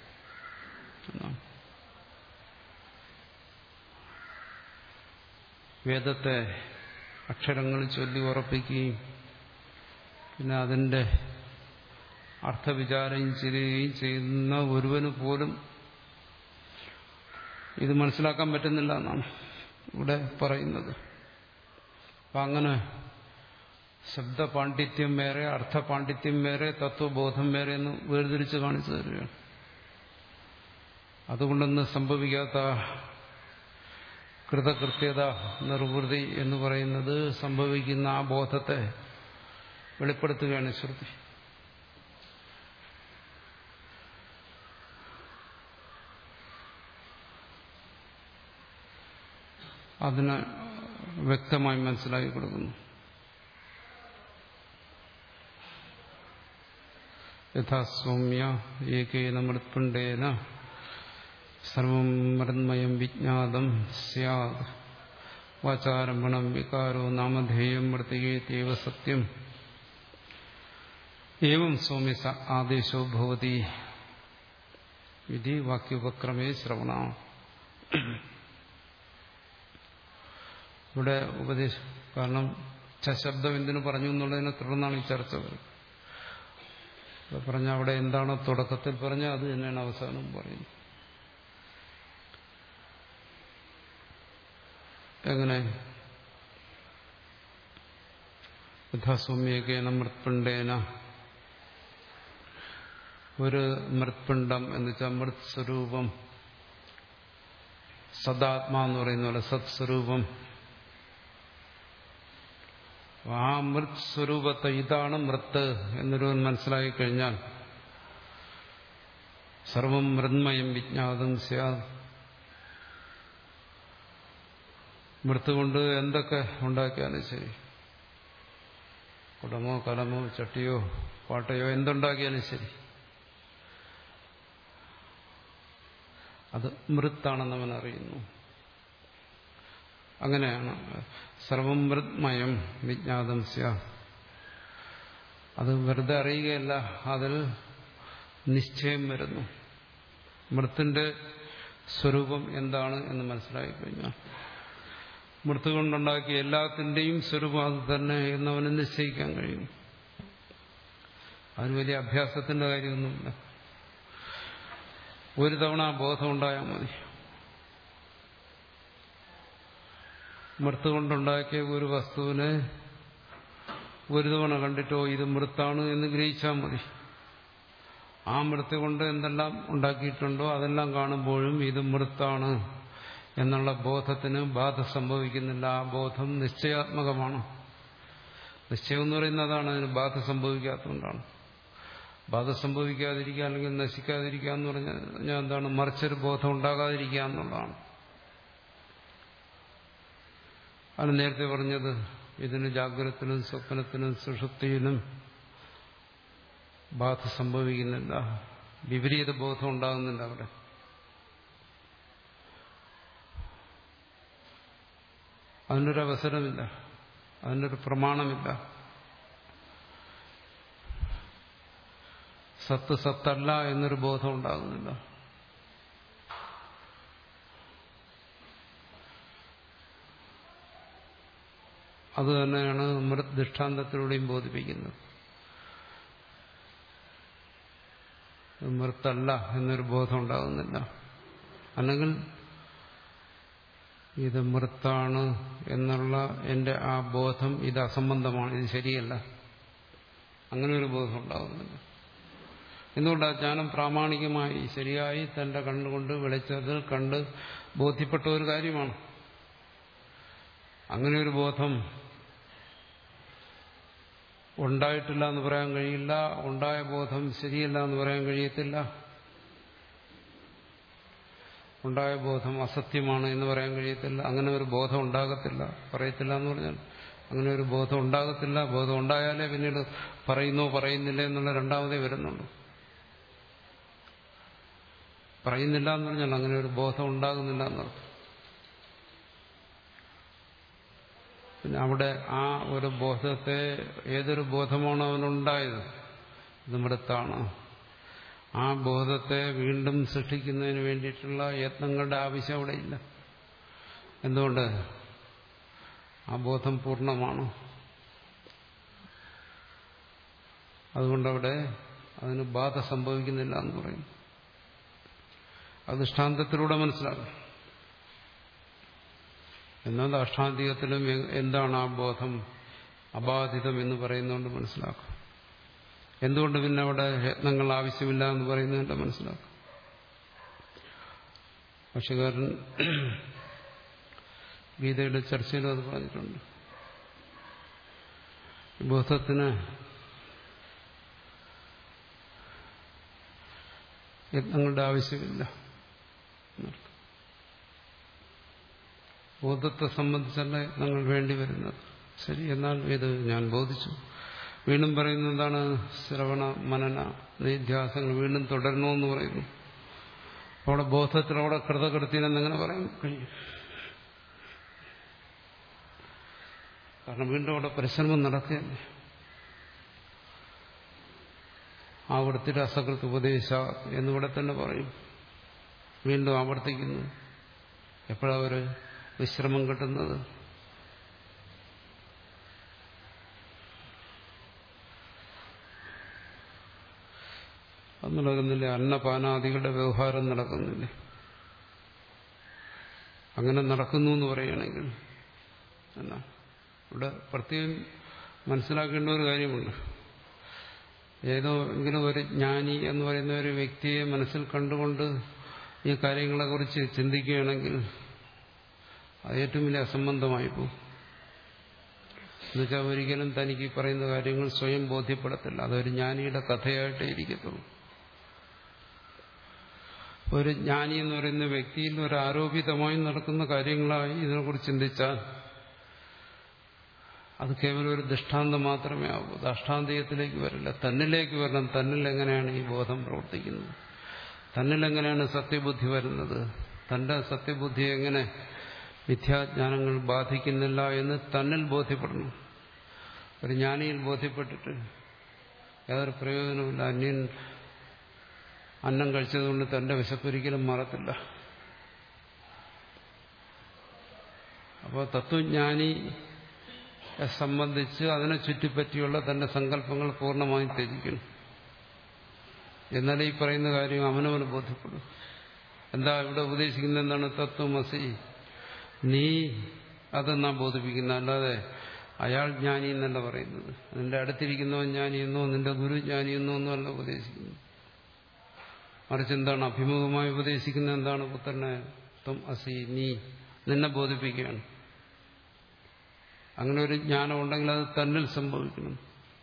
വേദത്തെ അക്ഷരങ്ങൾ ചൊല്ലി ഉറപ്പിക്കുകയും പിന്നെ അതിൻ്റെ അർത്ഥവിചാരം ചെയ്യുകയും ചെയ്യുന്ന ഒരുവന് പോലും ഇത് മനസ്സിലാക്കാൻ പറ്റുന്നില്ല എന്നാണ് ഇവിടെ പറയുന്നത് അപ്പം അങ്ങനെ ശബ്ദപാണ്ഡിത്യം വേറെ അർത്ഥപാണ്ഡിത്യം വേറെ തത്വബോധം വേറെ എന്ന് വേർതിരിച്ച് കാണിച്ചു തരികയാണ് അതുകൊണ്ടൊന്നും സംഭവിക്കാത്ത കൃതകൃത്യത നിർവൃതി എന്ന് പറയുന്നത് സംഭവിക്കുന്ന ആ ബോധത്തെ വെളിപ്പെടുത്തുകയാണ് ശ്രുതി അതിന് വ്യക്തമായി മനസ്സിലാക്കി കൊടുക്കുന്നു യഥാ സൗമ്യ ഏകേന മൃത്പിണ്ടേന സർവം മൃന്മയം വിജ്ഞാതം സ്യാത് വാചാരംഭണം വികാരോ നാമധേയം മൃത്തികേത്യവ സത്യം ഏവം സൗമ്യ ആദേശോ ഭവതി വിധി വാക്യോപക്രമേ ശ്രവണ ഇവിടെ ഉപദേശം കാരണം ശബ്ദം എന്തിനു പറഞ്ഞു എന്നുള്ളതിനെ തുടർന്നാണ് ഈ ചർച്ച വരുന്നത് പറഞ്ഞ അവിടെ എന്താണോ തുടക്കത്തിൽ പറഞ്ഞ അത് തന്നെയാണ് അവസാനം പറയുന്നത് എങ്ങനെ യഥാസൗമ്യേകേന മൃത്പിണ്ടേന ഒരു മൃത്പിണ്ഡം എന്ന് വെച്ചാൽ മൃത് സ്വരൂപം സദാത്മാ എന്ന് പറയുന്ന പോലെ സത് സ്വരൂപം ആ മൃത് സ്വരൂപത്തെ ഇതാണ് മൃത്ത് എന്നൊരുവൻ മനസ്സിലാക്കി കഴിഞ്ഞാൽ സർവം മൃന്മയം വിജ്ഞാതം സ്യാ മൃത്ത് കൊണ്ട് എന്തൊക്കെ ഉണ്ടാക്കിയാലും ശരി കുടമോ കലമോ ചട്ടിയോ പാട്ടയോ എന്തുണ്ടാക്കിയാലും ശരി അത് മൃത്താണെന്ന് അവൻ അറിയുന്നു അങ്ങനെയാണ് സർവം മൃത്മയം വിജ്ഞാതം സ്യ അത് വെറുതെ അറിയുകയല്ല അതിൽ നിശ്ചയം വരുന്നു മൃത്തിന്റെ സ്വരൂപം എന്താണ് എന്ന് മനസ്സിലാക്കി കഴിഞ്ഞാൽ മൃത്ത് കൊണ്ടുണ്ടാക്കിയ എല്ലാത്തിൻ്റെയും സ്വരൂപം അത് തന്നെ എന്നവന് നിശ്ചയിക്കാൻ കഴിയും അതിന് വലിയ അഭ്യാസത്തിന്റെ കാര്യമൊന്നുമില്ല ഒരു തവണ ആ ബോധം ഉണ്ടായാൽ മതി മൃത്ത് കൊണ്ടുണ്ടാക്കിയ ഒരു വസ്തുവിനെ ഒരു തവണ കണ്ടിട്ടോ ഇത് മൃത്താണ് എന്ന് ഗ്രഹിച്ചാൽ മതി ആ മൃത്ത് കൊണ്ട് എന്തെല്ലാം ഉണ്ടാക്കിയിട്ടുണ്ടോ അതെല്ലാം കാണുമ്പോഴും ഇത് മൃത്താണ് എന്നുള്ള ബോധത്തിന് ബാധ സംഭവിക്കുന്നില്ല ആ ബോധം നിശ്ചയാത്മകമാണ് നിശ്ചയം എന്ന് പറയുന്നത് അതാണ് അതിന് ബാധ സംഭവിക്കാത്തതുകൊണ്ടാണ് ബാധ സംഭവിക്കാതിരിക്കുക അല്ലെങ്കിൽ നശിക്കാതിരിക്കുക എന്ന് പറഞ്ഞാൽ ഞാൻ എന്താണ് മറിച്ചൊരു ബോധം ഉണ്ടാകാതിരിക്കുക എന്നുള്ളതാണ് ആണ് നേരത്തെ പറഞ്ഞത് ഇതിന് ജാഗ്രതത്തിനും സ്വപ്നത്തിനും സുഷുപ്തിയിലും ബാധ സംഭവിക്കുന്നില്ല വിപരീത ബോധം ഉണ്ടാകുന്നില്ല അവിടെ അതിനൊരു അവസരമില്ല അതിനൊരു പ്രമാണമില്ല സത്ത് സത്തല്ല എന്നൊരു ബോധം ഉണ്ടാകുന്നില്ല അത് തന്നെയാണ് മൃത് ദൃഷ്ടാന്തത്തിലൂടെയും ബോധിപ്പിക്കുന്നത് മൃത്തല്ല എന്നൊരു ബോധം ഉണ്ടാകുന്നില്ല അല്ലെങ്കിൽ ഇത് മൃത്താണ് എന്നുള്ള എന്റെ ആ ബോധം ഇത് അസംബന്ധമാണ് ഇത് ശരിയല്ല അങ്ങനെ ഒരു ബോധം ഉണ്ടാകുന്നില്ല എന്തുകൊണ്ട് ആ ജ്ഞാനം പ്രാമാണികമായി ശരിയായി തന്റെ കണ്ണുകൊണ്ട് വെളിച്ചതിൽ കണ്ട് ബോധ്യപ്പെട്ട ഒരു കാര്യമാണ് അങ്ങനെ ഒരു ബോധം ഉണ്ടായിട്ടില്ല എന്ന് പറയാൻ കഴിയില്ല ഉണ്ടായ ബോധം ശരിയല്ല എന്ന് പറയാൻ കഴിയത്തില്ല ഉണ്ടായ ബോധം അസത്യമാണ് എന്ന് പറയാൻ കഴിയത്തില്ല അങ്ങനെ ഒരു ബോധം ഉണ്ടാകത്തില്ല പറയത്തില്ല എന്ന് പറഞ്ഞാൽ അങ്ങനെ ഒരു ബോധം ഉണ്ടാകത്തില്ല ബോധം ഉണ്ടായാലേ പിന്നീട് പറയുന്നോ പറയുന്നില്ല എന്നുള്ള രണ്ടാമതേ വരുന്നുള്ളൂ പറയുന്നില്ല എന്ന് പറഞ്ഞാൽ അങ്ങനെ ഒരു ബോധം ഉണ്ടാകുന്നില്ല എന്നർത്ഥം പിന്നെ അവിടെ ആ ഒരു ബോധത്തെ ഏതൊരു ബോധമാണോ അവനുണ്ടായത് ഇത് മൃത്താണ് ആ ബോധത്തെ വീണ്ടും സൃഷ്ടിക്കുന്നതിന് വേണ്ടിയിട്ടുള്ള യത്നങ്ങളുടെ ആവശ്യം അവിടെ ഇല്ല എന്തുകൊണ്ട് ആ ബോധം പൂർണ്ണമാണ് അതുകൊണ്ടവിടെ അതിന് ബാധ സംഭവിക്കുന്നില്ല എന്ന് പറയും അത് ദൃഷ്ടാന്തത്തിലൂടെ മനസ്സിലാകും എന്നാൽ അഷ്ടാന്തികത്തിലും എന്താണ് ആ ബോധം അബാധിതം എന്ന് പറയുന്നതുകൊണ്ട് മനസ്സിലാക്കും എന്തുകൊണ്ട് പിന്നെ അവിടെ യത്നങ്ങൾ ആവശ്യമില്ല എന്ന് പറയുന്നതുകൊണ്ട് മനസ്സിലാക്കും പക്ഷുകാരൻ ഗീതയുടെ ചർച്ചയിലും അത് പറഞ്ഞിട്ടുണ്ട് ബോധത്തിന് യത്നങ്ങളുടെ ആവശ്യമില്ല ബോധത്തെ സംബന്ധിച്ചല്ല യത്നങ്ങൾ വേണ്ടി വരുന്നത് ശരി എന്നാൽ ഇത് ഞാൻ ബോധിച്ചു വീണ്ടും പറയുന്നത് എന്താണ് ശ്രവണ മനന നിധ്യാസങ്ങൾ വീണ്ടും തുടരണമെന്ന് പറയുന്നു അവിടെ ബോധത്തിൽ അവിടെ കൃതകൃത്യനെന്നെങ്ങനെ പറയാൻ കഴിയും കാരണം വീണ്ടും അവിടെ പരിശ്രമം നടക്കുകയല്ലേ ആവർത്തിയുടെ അസകൃത്ത് ഉപദേശ എന്നിവിടെ തന്നെ പറയും വീണ്ടും ആവർത്തിക്കുന്നു എപ്പോഴാണ് വിശ്രമം കിട്ടുന്നത് അത് നടക്കുന്നില്ലേ അന്നപാനാദികളുടെ വ്യവഹാരം നടക്കുന്നില്ലേ അങ്ങനെ നടക്കുന്നു എന്ന് പറയുകയാണെങ്കിൽ എന്നാ ഇവിടെ പ്രത്യേകം മനസ്സിലാക്കേണ്ട ഒരു കാര്യമുണ്ട് ഏതോ എങ്കിലും ഒരു ജ്ഞാനി എന്ന് പറയുന്ന ഒരു വ്യക്തിയെ മനസ്സിൽ കണ്ടുകൊണ്ട് ഈ കാര്യങ്ങളെക്കുറിച്ച് ചിന്തിക്കുകയാണെങ്കിൽ അത് ഏറ്റവും വലിയ അസംബന്ധമായി പോകും എന്നുവെച്ചാൽ ഒരിക്കലും തനിക്ക് ഈ പറയുന്ന കാര്യങ്ങൾ സ്വയം ബോധ്യപ്പെടത്തില്ല അതൊരു ജ്ഞാനിയുടെ കഥയായിട്ടേ ഇരിക്കത്തുള്ളൂ ഒരു ജ്ഞാനി എന്ന് പറയുന്ന വ്യക്തിയിൽ ഒരു ആരോപിതമായി നടക്കുന്ന കാര്യങ്ങളായി ഇതിനെക്കുറിച്ച് ചിന്തിച്ചാൽ അത് കേവലം ഒരു ദൃഷ്ടാന്തം മാത്രമേ ആകൂ ദാഷ്ടാന്തീയത്തിലേക്ക് വരില്ല തന്നിലേക്ക് വരണം തന്നിൽ എങ്ങനെയാണ് ഈ ബോധം പ്രവർത്തിക്കുന്നത് തന്നിൽ എങ്ങനെയാണ് സത്യബുദ്ധി വരുന്നത് തന്റെ സത്യബുദ്ധി എങ്ങനെ മിഥ്യാജ്ഞാനങ്ങൾ ബാധിക്കുന്നില്ല എന്ന് തന്നിൽ ബോധ്യപ്പെടണം ഒരു ജ്ഞാനിയിൽ ബോധ്യപ്പെട്ടിട്ട് യാതൊരു പ്രയോജനമില്ല അന്യൻ അന്നം കഴിച്ചതുകൊണ്ട് തന്റെ വിശപ്പൊരിക്കലും മാറത്തില്ല അപ്പോൾ തത്വജ്ഞാനിയെ സംബന്ധിച്ച് അതിനെ ചുറ്റിപ്പറ്റിയുള്ള തന്റെ സങ്കല്പങ്ങൾ പൂർണ്ണമായും ത്യജിക്കണം എന്നാലേ ഈ പറയുന്ന കാര്യം അവനവന് ബോധ്യപ്പെടും എന്താ ഇവിടെ ഉപദേശിക്കുന്ന എന്താണ് തത്വമസി നീ അതെന്നാ ബോധിപ്പിക്കുന്ന അല്ലാതെ അയാൾ ജ്ഞാനി എന്നല്ല പറയുന്നത് നിന്റെ അടുത്തിരിക്കുന്നവൻ ജ്ഞാനിയെന്നോ നിന്റെ ഗുരു ജ്ഞാനിയെന്നോ ഒന്നുമല്ല ഉപദേശിക്കുന്നത് മറിച്ച് എന്താണ് അഭിമുഖമായി ഉപദേശിക്കുന്നത് എന്താണ് പുത്രനെ ത്വം അസി നീ നിന്നെ ബോധിപ്പിക്കുകയാണ് അങ്ങനെ ഒരു ജ്ഞാനം ഉണ്ടെങ്കിൽ അത് തന്നിൽ സംഭവിക്കണം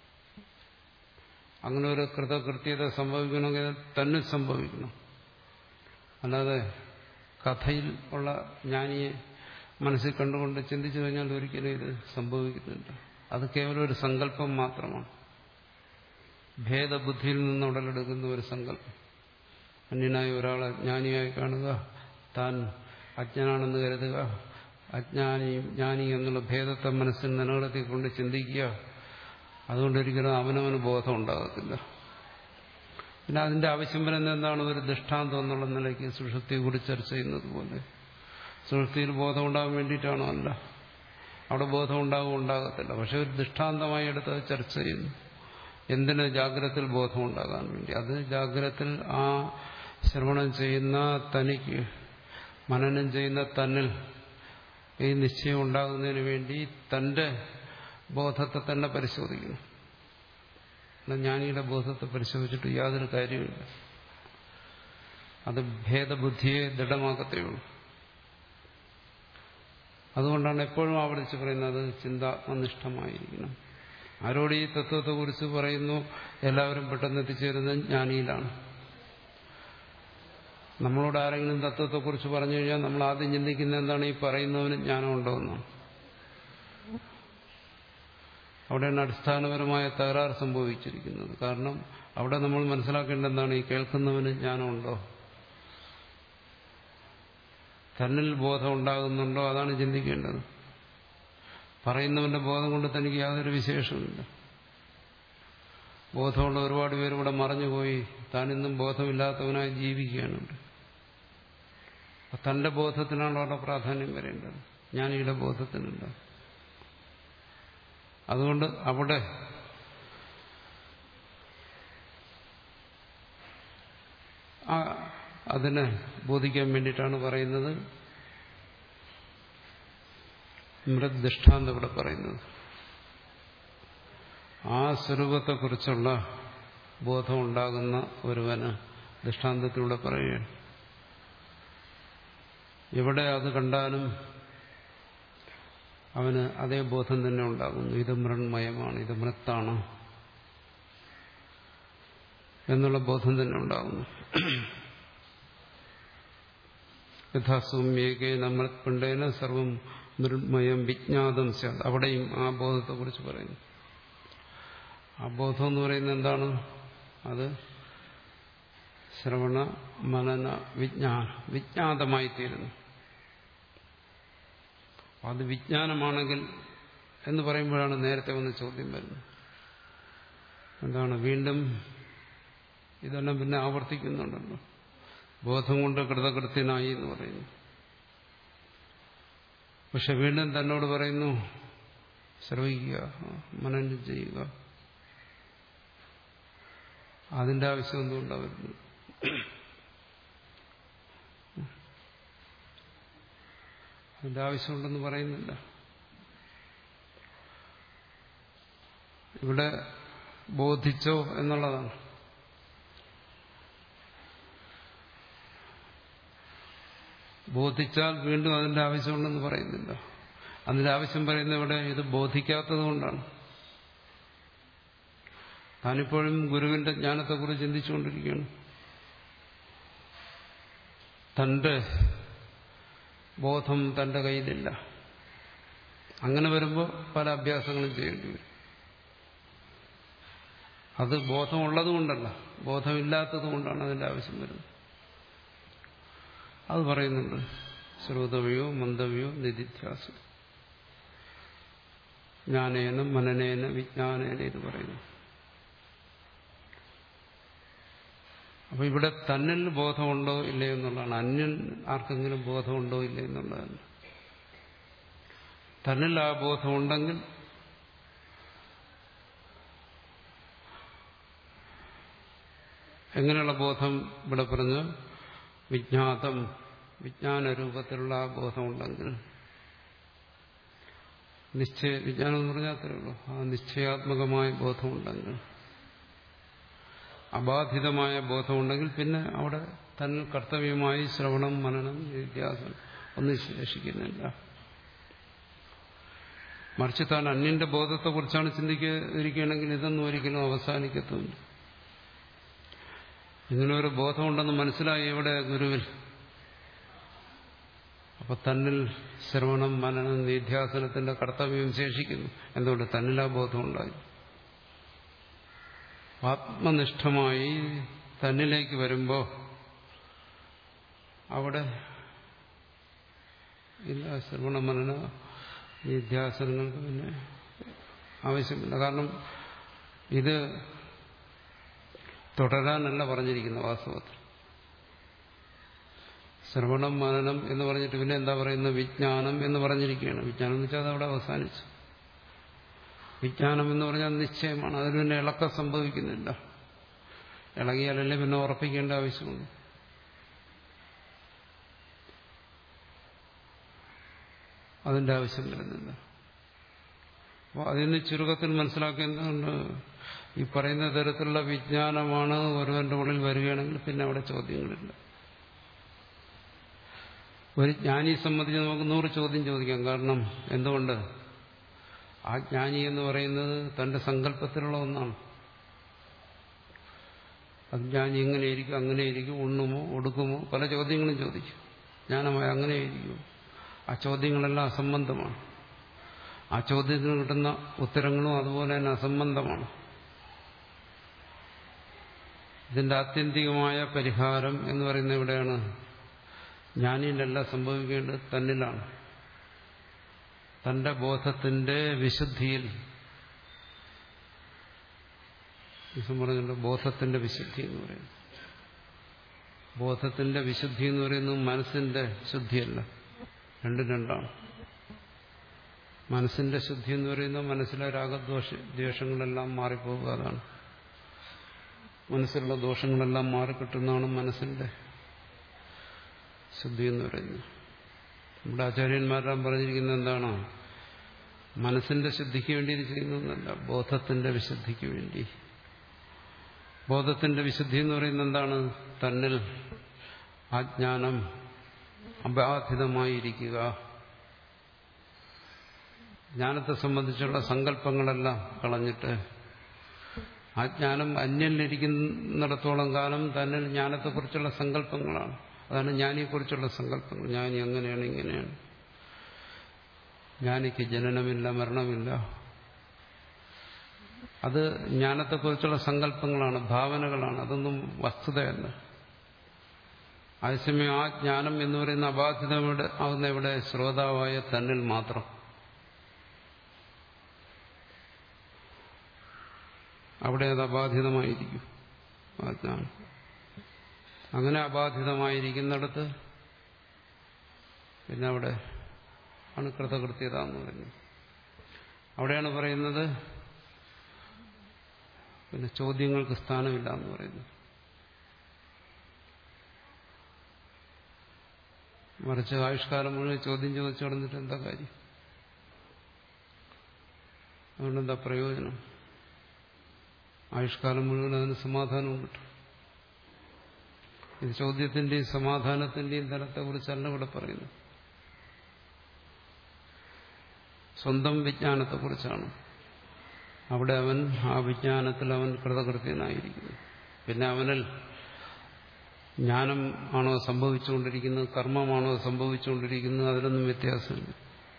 അങ്ങനെ ഒരു കൃതകൃത്യത സംഭവിക്കണമെങ്കിൽ അത് തന്നിൽ സംഭവിക്കണം അല്ലാതെ കഥയിൽ ഉള്ള ജ്ഞാനിയെ മനസ്സിൽ കണ്ടുകൊണ്ട് ചിന്തിച്ചു കഴിഞ്ഞാൽ ഒരിക്കലും ഇത് സംഭവിക്കുന്നില്ല അത് കേവലം ഒരു സങ്കല്പം മാത്രമാണ് ഭേദബുദ്ധിയിൽ നിന്ന് ഉടലെടുക്കുന്ന ഒരു സങ്കല്പം അന്യനായ ഒരാളെ ജ്ഞാനിയായി കാണുക താൻ അജ്ഞനാണെന്ന് കരുതുക അജ്ഞാനിയും ജ്ഞാനി എന്നുള്ള ഭേദത്തെ മനസ്സിൽ നിലനിർത്തിക്കൊണ്ട് ചിന്തിക്കുക അതുകൊണ്ടൊരിക്കലും അവനവന് ബോധം ഉണ്ടാകത്തില്ല പിന്നെ അതിന്റെ ആവശ്യം വരുന്നത് എന്താണ് ഒരു ദൃഷ്ടാന്തം എന്നുള്ള നിലയ്ക്ക് സുഷുപ്തിയെക്കുറിച്ച് ചർച്ച ചെയ്യുന്നത് പോലെ സുഷുപ്തിയിൽ ബോധം ഉണ്ടാകാൻ വേണ്ടിയിട്ടാണോ അല്ല അവിടെ ബോധം ഉണ്ടാകും ഉണ്ടാകത്തില്ല പക്ഷെ ഒരു ദൃഷ്ടാന്തമായി എടുത്ത് അത് ചർച്ച ചെയ്യുന്നു എന്തിന് ജാഗ്രതത്തിൽ ബോധം ഉണ്ടാകാൻ വേണ്ടി അത് ജാഗ്രതത്തിൽ ആ ശ്രവണം ചെയ്യുന്ന തനിക്ക് മനനം ചെയ്യുന്ന തന്നിൽ ഈ നിശ്ചയം ഉണ്ടാകുന്നതിന് വേണ്ടി തന്റെ ബോധത്തെ തന്നെ പരിശോധിക്കുന്നു ജ്ഞാനിയുടെ ബോധത്തെ പരിശോധിച്ചിട്ട് യാതൊരു കാര്യമില്ല അത് ഭേദബുദ്ധിയെ ദൃഢമാക്കത്തേ ഉള്ളൂ അതുകൊണ്ടാണ് എപ്പോഴും ആവർത്തിച്ച് പറയുന്നത് ചിന്താത്മനിഷ്ഠമായിരിക്കണം ആരോട് ഈ തത്വത്തെക്കുറിച്ച് പറയുന്നു എല്ലാവരും പെട്ടെന്ന് എത്തിച്ചേരുന്നത് ജ്ഞാനിയിലാണ് നമ്മളോട് ആരെങ്കിലും തത്വത്തെക്കുറിച്ച് പറഞ്ഞു കഴിഞ്ഞാൽ നമ്മൾ ആദ്യം ചിന്തിക്കുന്ന എന്താണ് ഈ പറയുന്നവന് ജ്ഞാനമുണ്ടോ എന്നാണ് അവിടെയാണ് അടിസ്ഥാനപരമായ തകരാറ് സംഭവിച്ചിരിക്കുന്നത് കാരണം അവിടെ നമ്മൾ മനസ്സിലാക്കേണ്ട എന്താണ് ഈ കേൾക്കുന്നവന് ജ്ഞാനമുണ്ടോ തന്നിൽ ബോധം ഉണ്ടാകുന്നുണ്ടോ അതാണ് ചിന്തിക്കേണ്ടത് പറയുന്നവന്റെ ബോധം കൊണ്ട് തനിക്ക് യാതൊരു വിശേഷമില്ല ബോധമുള്ള ഒരുപാട് പേര് ഇവിടെ മറഞ്ഞുപോയി താനിന്നും ബോധമില്ലാത്തവനായി ജീവിക്കുകയാണ് തന്റെ ബോധത്തിനാണ് അവിടെ പ്രാധാന്യം വരേണ്ടത് ജ്ഞാനിയുടെ ബോധത്തിനുണ്ട് അതുകൊണ്ട് അവിടെ അതിനെ ബോധിക്കാൻ വേണ്ടിയിട്ടാണ് പറയുന്നത് മൃദ്ദൃഷ്ടാന്തം ഇവിടെ പറയുന്നത് ആ സ്വരൂപത്തെക്കുറിച്ചുള്ള ബോധം ഉണ്ടാകുന്ന ഒരുവന് ദൃഷ്ടാന്തത്തിലൂടെ പറയുകയാണ് എവിടെ അത് കണ്ടാലും അവന് അതേ ബോധം തന്നെ ഉണ്ടാകുന്നു ഇത് മൃണ്മയമാണ് ഇത് മൃത്താണ് എന്നുള്ള ബോധം തന്നെ ഉണ്ടാകുന്നു യഥാസൗമ്യേകേ നമ്മൾ പിണ്ടേന സർവം മൃണ്മയം വിജ്ഞാതം സ്യാത് അവിടെയും ആ ബോധത്തെക്കുറിച്ച് പറയുന്നു ആ ബോധം എന്ന് പറയുന്നത് എന്താണ് അത് ശ്രവണ മനന വിജ്ഞാന വിജ്ഞാതമായി തീരുന്നു അത് വിജ്ഞാനമാണെങ്കിൽ എന്ന് പറയുമ്പോഴാണ് നേരത്തെ വന്ന ചോദ്യം വരുന്നത് എന്താണ് വീണ്ടും ഇതെല്ലാം പിന്നെ ആവർത്തിക്കുന്നുണ്ടല്ലോ ബോധം കൊണ്ട് കൃതകൃത്യനായി എന്ന് പറയുന്നു പക്ഷെ വീണ്ടും തന്നോട് പറയുന്നു ശ്രവിക്കുക മനനം ചെയ്യുക അതിന്റെ ആവശ്യം എന്തുകൊണ്ടാണ് വരുന്നത് അതിന്റെ ആവശ്യമുണ്ടെന്ന് പറയുന്നില്ല ഇവിടെ ബോധിച്ചോ എന്നുള്ളതാണ് ബോധിച്ചാൽ വീണ്ടും അതിന്റെ ആവശ്യമുണ്ടെന്ന് പറയുന്നില്ല അതിന്റെ ആവശ്യം പറയുന്നത് ഇവിടെ ഇത് ബോധിക്കാത്തത് കൊണ്ടാണ് താനിപ്പോഴും ഗുരുവിന്റെ ജ്ഞാനത്തെക്കുറിച്ച് ചിന്തിച്ചുകൊണ്ടിരിക്കുകയാണ് തന്റെ ബോധം തന്റെ കയ്യിലില്ല അങ്ങനെ വരുമ്പോൾ പല അഭ്യാസങ്ങളും ചെയ്യേണ്ടി വരും അത് ബോധമുള്ളത് കൊണ്ടല്ല ബോധമില്ലാത്തത് കൊണ്ടാണ് അതിന്റെ ആവശ്യം വരുന്നത് അത് പറയുന്നുണ്ട് ശ്രോതവ്യോ മന്ദവ്യോ നിധിധ്യാസം ജ്ഞാനേന മനനേന വിജ്ഞാനേന ഇത് പറയുന്നു അപ്പൊ ഇവിടെ തന്നിൽ ബോധമുണ്ടോ ഇല്ലയോ എന്നുള്ളതാണ് അന്യൻ ആർക്കെങ്കിലും ബോധമുണ്ടോ ഇല്ലയോ എന്നുള്ളതാണ് തന്നിൽ ആ ബോധമുണ്ടെങ്കിൽ എങ്ങനെയുള്ള ബോധം ഇവിടെ പറഞ്ഞ് വിജ്ഞാതം വിജ്ഞാന രൂപത്തിലുള്ള ആ ബോധമുണ്ടെങ്കിൽ നിശ്ചയ വിജ്ഞാനം എന്ന് പറഞ്ഞാൽ അത്രേ ഉള്ളൂ ആ നിശ്ചയാത്മകമായ ബോധമുണ്ടെങ്കിൽ അബാധിതമായ ബോധമുണ്ടെങ്കിൽ പിന്നെ അവിടെ തന്നിൽ കർത്തവ്യമായി ശ്രവണം മനനം വിദ്യാസം ഒന്നും ശേഷിക്കുന്നില്ല മറിച്ച് താൻ അന്യന്റെ ബോധത്തെക്കുറിച്ചാണ് ചിന്തിക്കാതിരിക്കുകയാണെങ്കിൽ ഇതൊന്നും ഒരിക്കലും അവസാനിക്കത്തുമില്ല ഇങ്ങനെ ഒരു ബോധമുണ്ടെന്ന് മനസ്സിലായി എവിടെ ഗുരുവിൽ അപ്പൊ തന്നിൽ ശ്രവണം മനനം നിധ്യാസനത്തിന്റെ കർത്തവ്യം ശേഷിക്കുന്നു എന്തുകൊണ്ട് തന്നിൽ ആ ബോധമുണ്ടായി ആത്മനിഷ്ഠമായി തന്നിലേക്ക് വരുമ്പോൾ അവിടെ ഇല്ല ശ്രവണ മനന നിധ്യാസനങ്ങൾക്ക് പിന്നെ ആവശ്യമില്ല കാരണം ഇത് തുടരാനല്ല പറഞ്ഞിരിക്കുന്ന വാസ്തവത്തിൽ ശ്രവണം മനനം എന്ന് പറഞ്ഞിട്ട് പിന്നെ എന്താ പറയുന്നത് വിജ്ഞാനം എന്ന് പറഞ്ഞിരിക്കുകയാണ് വിജ്ഞാനം എന്ന് വെച്ചാൽ അതവിടെ അവസാനിച്ചു വിജ്ഞാനം എന്ന് പറഞ്ഞാൽ നിശ്ചയമാണ് അതിന് പിന്നെ ഇളക്കം സംഭവിക്കുന്നില്ല ഇളകിയാലല്ലേ പിന്നെ ഉറപ്പിക്കേണ്ട ആവശ്യമുണ്ട് അതിന്റെ ആവശ്യം വരുന്നില്ല അപ്പോൾ അതിന് ചുരുക്കത്തിൽ മനസ്സിലാക്കേണ്ടതുണ്ട് ഈ പറയുന്ന തരത്തിലുള്ള വിജ്ഞാനമാണ് ഒരുവന്റെ ഉള്ളിൽ വരികയാണെങ്കിൽ പിന്നെ അവിടെ ചോദ്യങ്ങളില്ല ഒരു ജ്ഞാനിയെ സംബന്ധിച്ച് നമുക്ക് നൂറ് ചോദ്യം ചോദിക്കാം കാരണം എന്തുകൊണ്ട് ആ ജ്ഞാനി എന്ന് പറയുന്നത് തന്റെ സങ്കല്പത്തിലുള്ള ഒന്നാണ് അജ്ഞാനി എങ്ങനെയിരിക്കും അങ്ങനെയിരിക്കും ഉണ്ണുമോ ഒടുക്കുമോ പല ചോദ്യങ്ങളും ചോദിക്കും ജ്ഞാനമായി അങ്ങനെയിരിക്കും ആ ചോദ്യങ്ങളെല്ലാം അസംബന്ധമാണ് ആ ചോദ്യത്തിന് കിട്ടുന്ന ഉത്തരങ്ങളും അതുപോലെ തന്നെ അസംബന്ധമാണ് ഇതിന്റെ ആത്യന്തികമായ പരിഹാരം എന്ന് പറയുന്നത് എവിടെയാണ് ജ്ഞാനിയിലല്ല സംഭവിക്കേണ്ടത് തന്നിലാണ് തന്റെ ബോധത്തിന്റെ വിശുദ്ധിയിൽ പറഞ്ഞിട്ടുണ്ട് ബോധത്തിന്റെ വിശുദ്ധി എന്ന് പറയുന്നത് ബോധത്തിന്റെ വിശുദ്ധി എന്ന് പറയുന്നത് മനസ്സിന്റെ ശുദ്ധിയല്ല രണ്ടും രണ്ടാണ് മനസ്സിന്റെ ശുദ്ധി എന്ന് പറയുന്നത് മനസ്സിലെ രാഗദ്വേഷ ദ്വേഷങ്ങളെല്ലാം മാറിപ്പോകുക അതാണ് മനസ്സിലുള്ള ദോഷങ്ങളെല്ലാം മാറിക്കിട്ടുന്നതാണ് മനസ്സിന്റെ ശുദ്ധി എന്ന് പറയുന്നത് നമ്മുടെ ആചാര്യന്മാരെല്ലാം പറഞ്ഞിരിക്കുന്നത് എന്താണ് മനസ്സിന്റെ ശുദ്ധിക്ക് വേണ്ടി ഇത് ചെയ്യുന്നതല്ല ബോധത്തിന്റെ വിശുദ്ധിക്ക് വേണ്ടി ബോധത്തിന്റെ വിശുദ്ധി എന്ന് പറയുന്നത് എന്താണ് തന്നിൽ ആജ്ഞാനം അബാധിതമായിരിക്കുക ജ്ഞാനത്തെ സംബന്ധിച്ചുള്ള സങ്കല്പങ്ങളെല്ലാം കളഞ്ഞിട്ട് ആ ജ്ഞാനം അന്യനിരിക്കുന്നിടത്തോളം കാലം തന്നിൽ ജ്ഞാനത്തെക്കുറിച്ചുള്ള സങ്കല്പങ്ങളാണ് അതാണ് ജ്ഞാനിയെക്കുറിച്ചുള്ള സങ്കല്പങ്ങൾ ജ്ഞാനി അങ്ങനെയാണ് ഇങ്ങനെയാണ് ജ്ഞാനിക്ക് ജനനമില്ല മരണമില്ല അത് ജ്ഞാനത്തെക്കുറിച്ചുള്ള സങ്കല്പങ്ങളാണ് ഭാവനകളാണ് അതൊന്നും വസ്തുതയല്ല അതേസമയം ആ ജ്ഞാനം എന്ന് പറയുന്ന അബാധിതയുടെ ആവുന്ന ഇവിടെ ശ്രോതാവായ തന്നിൽ മാത്രം അവിടെ അത് അബാധിതമായിരിക്കും ആ ജ്ഞാനം അങ്ങനെ അബാധിതമായിരിക്കുന്നിടത്ത് പിന്നെ അവിടെ ആണ് കൃതകൃത്യത എന്ന് പറയുന്നത് അവിടെയാണ് പറയുന്നത് പിന്നെ ചോദ്യങ്ങൾക്ക് സ്ഥാനമില്ല എന്ന് പറയുന്നു മറിച്ച് ആയുഷ്കാലം മുഴുവൻ ചോദ്യം ചോദിച്ചു നടന്നിട്ട് എന്താ കാര്യം അതുകൊണ്ട് എന്താ പ്രയോജനം ആയുഷ്കാലം മുഴുവൻ അതിന് സമാധാനവും കിട്ടും ഇത് ചോദ്യത്തിന്റെയും സമാധാനത്തിന്റെയും തലത്തെക്കുറിച്ചല്ല ഇവിടെ പറയുന്നു സ്വന്തം വിജ്ഞാനത്തെക്കുറിച്ചാണ് അവിടെ അവൻ ആ വിജ്ഞാനത്തിൽ അവൻ കൃതകൃത്യനായിരിക്കുന്നു പിന്നെ അവനിൽ ജ്ഞാനം ആണോ സംഭവിച്ചുകൊണ്ടിരിക്കുന്നത് കർമ്മമാണോ സംഭവിച്ചുകൊണ്ടിരിക്കുന്നത് അതിലൊന്നും വ്യത്യാസമില്ല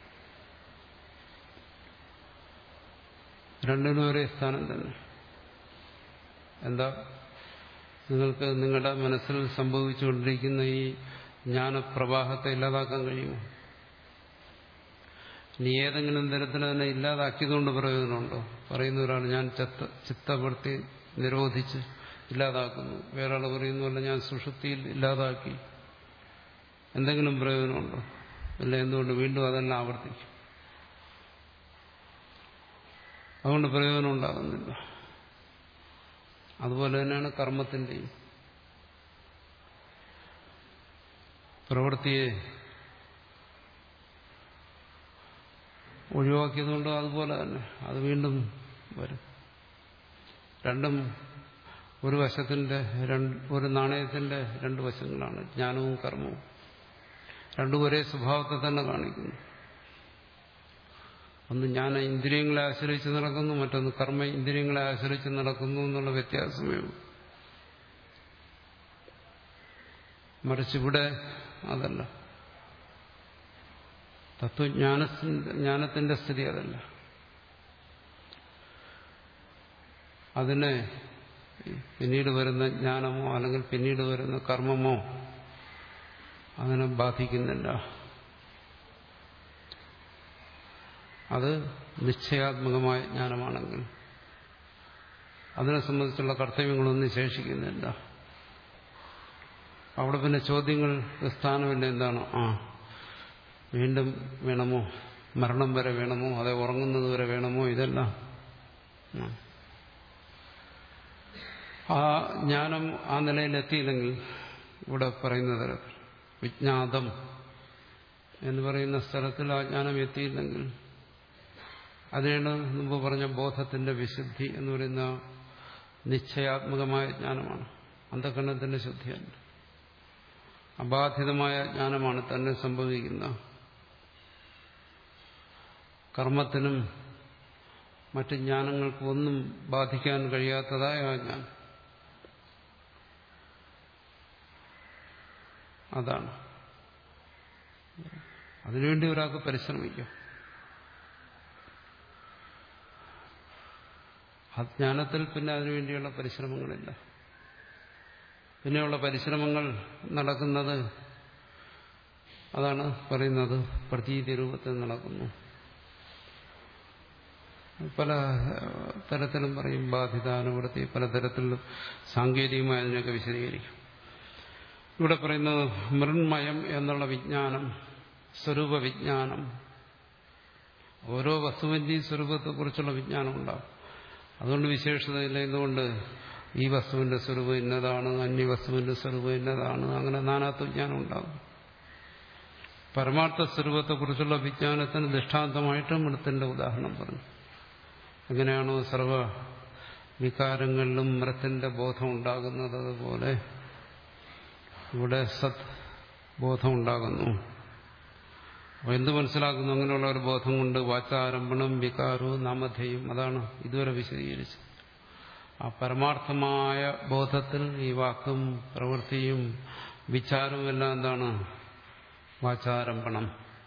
രണ്ടിനും ഒരേ സ്ഥാനം തന്നെ എന്താ നിങ്ങൾക്ക് നിങ്ങളുടെ മനസ്സിൽ സംഭവിച്ചുകൊണ്ടിരിക്കുന്ന ഈ ജ്ഞാനപ്രവാഹത്തെ ഇല്ലാതാക്കാൻ കഴിയുമോ ഇനി ഏതെങ്കിലും തരത്തിൽ അതിനെ ഇല്ലാതാക്കിയതുകൊണ്ട് പ്രയോജനമുണ്ടോ പറയുന്ന ഒരാൾ ഞാൻ ചത്ത ചിത്തവൃത്തി നിരോധിച്ച് ഇല്ലാതാക്കുന്നു വേറെ ആൾ പറയുന്നുമല്ല ഞാൻ സുഷുപ്തിയിൽ ഇല്ലാതാക്കി എന്തെങ്കിലും പ്രയോജനമുണ്ടോ ഇല്ല എന്തുകൊണ്ട് വീണ്ടും അതെല്ലാം ആവർത്തിക്കും അതുകൊണ്ട് പ്രയോജനം ഉണ്ടാകുന്നില്ല അതുപോലെ തന്നെയാണ് കർമ്മത്തിന്റെയും പ്രവൃത്തിയെ ഒഴിവാക്കിയതുകൊണ്ട് അതുപോലെ തന്നെ അത് വീണ്ടും വരും രണ്ടും ഒരു വശത്തിന്റെ രണ്ട് ഒരു നാണയത്തിന്റെ രണ്ട് വശങ്ങളാണ് ജ്ഞാനവും കർമ്മവും രണ്ടും ഒരേ സ്വഭാവത്തെ തന്നെ കാണിക്കുന്നു ഒന്ന് ജ്ഞാന ഇന്ദ്രിയങ്ങളെ ആശ്രയിച്ച് നടക്കുന്നു മറ്റൊന്ന് കർമ്മ ഇന്ദ്രിയങ്ങളെ ആശ്രയിച്ച് നടക്കുന്നു എന്നുള്ള വ്യത്യാസമേ ഉള്ളൂ മറിച്ച് ഇവിടെ അതല്ല തത്വജ്ഞാനത്തിന്റെ ജ്ഞാനത്തിന്റെ സ്ഥിതി അതല്ല അതിനെ പിന്നീട് വരുന്ന ജ്ഞാനമോ അല്ലെങ്കിൽ പിന്നീട് വരുന്ന കർമ്മമോ അതിനെ ബാധിക്കുന്നില്ല അത് നിശ്ചയാത്മകമായ ജ്ഞാനമാണെങ്കിൽ അതിനെ സംബന്ധിച്ചുള്ള കർത്തവ്യങ്ങളൊന്നും ശേഷിക്കുന്നില്ല അവിടെ പിന്നെ ചോദ്യങ്ങൾ സ്ഥാനമില്ല എന്താണ് ആ വീണ്ടും വേണമോ മരണം വരെ വേണമോ അതെ ഉറങ്ങുന്നത് വരെ വേണമോ ഇതെല്ലാം ആ ജ്ഞാനം ആ നിലയിലെത്തിയില്ലെങ്കിൽ ഇവിടെ പറയുന്ന തരത്തിൽ വിജ്ഞാതം എന്ന് പറയുന്ന സ്ഥലത്തിൽ ആ ജ്ഞാനം എത്തിയില്ലെങ്കിൽ അതിനാണ് മുമ്പ് പറഞ്ഞ ബോധത്തിന്റെ വിശുദ്ധി എന്ന് പറയുന്ന നിശ്ചയാത്മകമായ ജ്ഞാനമാണ് അന്ധകരണത്തിന്റെ ശുദ്ധിയല്ല അബാധിതമായ ജ്ഞാനമാണ് തന്നെ സംഭവിക്കുന്ന കർമ്മത്തിനും മറ്റ് ജ്ഞാനങ്ങൾക്കും ഒന്നും ബാധിക്കാൻ കഴിയാത്തതായ ആ ജ്ഞാനം അതാണ് അതിനുവേണ്ടി ഒരാൾക്ക് പരിശ്രമിക്കാം അജ്ഞാനത്തിൽ പിന്നെ അതിനുവേണ്ടിയുള്ള പരിശ്രമങ്ങളില്ല പിന്നെയുള്ള പരിശ്രമങ്ങൾ നടക്കുന്നത് അതാണ് പറയുന്നത് പ്രതീതി രൂപത്തിൽ നടക്കുന്നു പല തരത്തിലും പറയും ബാധിതാനുവൃത്തി പലതരത്തിലും സാങ്കേതികമായി അതിനൊക്കെ വിശദീകരിക്കും ഇവിടെ പറയുന്നത് മൃണ്മയം എന്നുള്ള വിജ്ഞാനം സ്വരൂപ വിജ്ഞാനം ഓരോ വസ്തുവിന്റെയും സ്വരൂപത്തെക്കുറിച്ചുള്ള വിജ്ഞാനം ഉണ്ടാവും അതുകൊണ്ട് വിശേഷതയില്ല എന്തുകൊണ്ട് ഈ വസ്തുവിന്റെ സ്വരൂപം ഇന്നതാണ് അന്യവസ്തുവിന്റെ സ്വരൂപം ഇന്നതാണ് അങ്ങനെ നാനാത്വ വിജ്ഞാനം ഉണ്ടാകും പരമാർത്ഥ സ്വരൂപത്തെക്കുറിച്ചുള്ള വിജ്ഞാനത്തിന് ദൃഷ്ടാന്തമായിട്ട് മൃത്തിന്റെ ഉദാഹരണം പറഞ്ഞു എങ്ങനെയാണോ സർവ വികാരങ്ങളിലും മൃത്തിന്റെ ബോധം ഉണ്ടാകുന്നത് അതുപോലെ ഇവിടെ സത് ബോധം ഉണ്ടാകുന്നു അപ്പോൾ എന്ത് മനസ്സിലാക്കുന്നു അങ്ങനെയുള്ള ഒരു ബോധം കൊണ്ട് വാച്ചാരംഭണം വികാരവും നാമധേയം അതാണ് ഇതുവരെ വിശദീകരിച്ചത് ആ പരമാർത്ഥമായ ബോധത്തിൽ ഈ വാക്കും പ്രവൃത്തിയും വിചാരവും എല്ലാം എന്താണ് വാചാരംഭണം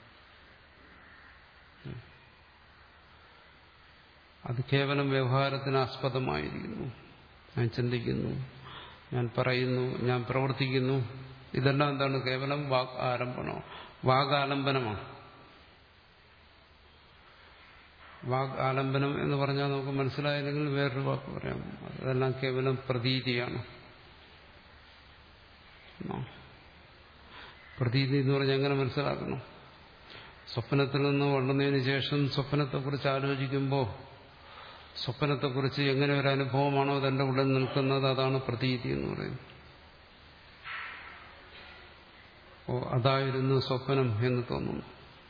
അത് കേവലം വ്യവഹാരത്തിന് ആസ്പദമായിരിക്കുന്നു ഞാൻ ചിന്തിക്കുന്നു ഞാൻ പറയുന്നു ഞാൻ പ്രവർത്തിക്കുന്നു ഇതെല്ലാം എന്താണ് കേവലം വാക് ആരംഭണോ വാഗാലംബനമാണ് വാഗ് ആലംബനം എന്ന് പറഞ്ഞാൽ നമുക്ക് മനസ്സിലായില്ലെങ്കിൽ വേറൊരു വാക്ക് പറയാം അതെല്ലാം കേവലം പ്രതീതിയാണ് പ്രതീതി എന്ന് പറഞ്ഞാൽ എങ്ങനെ മനസ്സിലാക്കണം സ്വപ്നത്തിൽ നിന്ന് വളർന്നതിന് ശേഷം സ്വപ്നത്തെക്കുറിച്ച് ആലോചിക്കുമ്പോൾ സ്വപ്നത്തെക്കുറിച്ച് എങ്ങനെ ഒരു അനുഭവമാണോ തന്റെ ഉള്ളിൽ നിൽക്കുന്നത് അതാണ് പ്രതീതി എന്ന് പറയുന്നത് ഓ അതായിരുന്നു സ്വപ്നം എന്ന് തോന്നുന്നു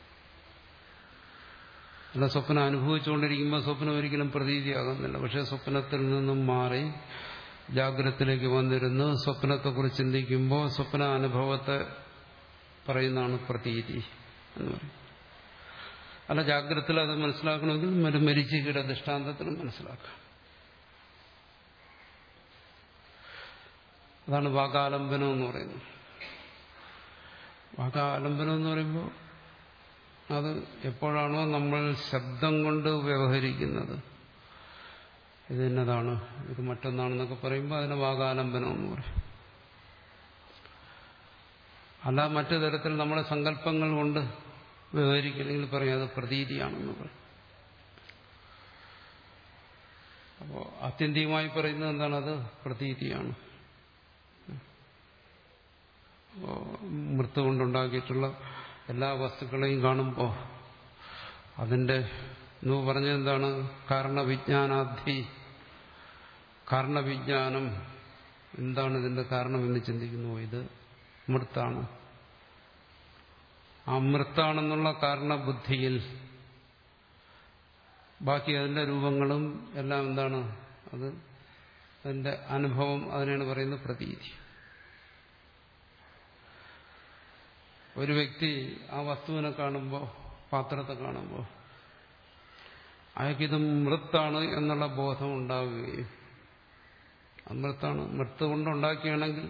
അല്ല സ്വപ്നം അനുഭവിച്ചുകൊണ്ടിരിക്കുമ്പോൾ സ്വപ്നം ഒരിക്കലും പ്രതീതിയാകുന്നില്ല പക്ഷെ സ്വപ്നത്തിൽ നിന്നും മാറി ജാഗ്രതത്തിലേക്ക് വന്നിരുന്ന് സ്വപ്നത്തെക്കുറിച്ച് ചിന്തിക്കുമ്പോൾ സ്വപ്ന അനുഭവത്തെ പറയുന്നതാണ് പ്രതീതി എന്ന് പറയും അല്ല ജാഗ്രതത്തിൽ അത് മനസ്സിലാക്കണമെങ്കിൽ ഒരു മരിച്ചിയുടെ ദൃഷ്ടാന്തത്തിലും മനസ്സിലാക്കാം അതാണ് വാകാലംബനം എന്ന് പറയുന്നത് വാകാലംബനം എന്ന് പറയുമ്പോൾ അത് എപ്പോഴാണോ നമ്മൾ ശബ്ദം കൊണ്ട് വ്യവഹരിക്കുന്നത് ഇത് എന്നതാണ് ഇത് മറ്റൊന്നാണെന്നൊക്കെ പറയുമ്പോൾ അതിനെ വാകാലംബനം എന്ന് പറയും അല്ല മറ്റു തരത്തിൽ നമ്മുടെ സങ്കല്പങ്ങൾ കൊണ്ട് വിവരിക്കണമെങ്കിൽ പറയും അത് പ്രതീതിയാണെന്ന് പറയും അപ്പോൾ ആത്യന്തികമായി പറയുന്നത് എന്താണ് അത് പ്രതീതിയാണ് മൃത്ത് കൊണ്ടുണ്ടാക്കിയിട്ടുള്ള എല്ലാ വസ്തുക്കളെയും കാണുമ്പോൾ അതിന്റെ എന്ന് പറഞ്ഞത് എന്താണ് കാരണവിജ്ഞാനാധി കാരണവിജ്ഞാനം എന്താണ് ഇതിന്റെ കാരണമെന്ന് ചിന്തിക്കുന്നു ഇത് മൃത്താണ് ആ മൃത്താണെന്നുള്ള കാരണബുദ്ധിയിൽ ബാക്കി അതിന്റെ രൂപങ്ങളും എല്ലാം എന്താണ് അത് അതിന്റെ അനുഭവം അതിനാണ് പറയുന്നത് പ്രതീതി ഒരു വ്യക്തി ആ വസ്തുവിനെ കാണുമ്പോൾ പാത്രത്തെ കാണുമ്പോൾ അയാൾക്കിത് മൃത്താണ് എന്നുള്ള ബോധം ഉണ്ടാവുകയും അമൃത്താണ് മൃത്ത് കൊണ്ടുണ്ടാക്കിയാണെങ്കിൽ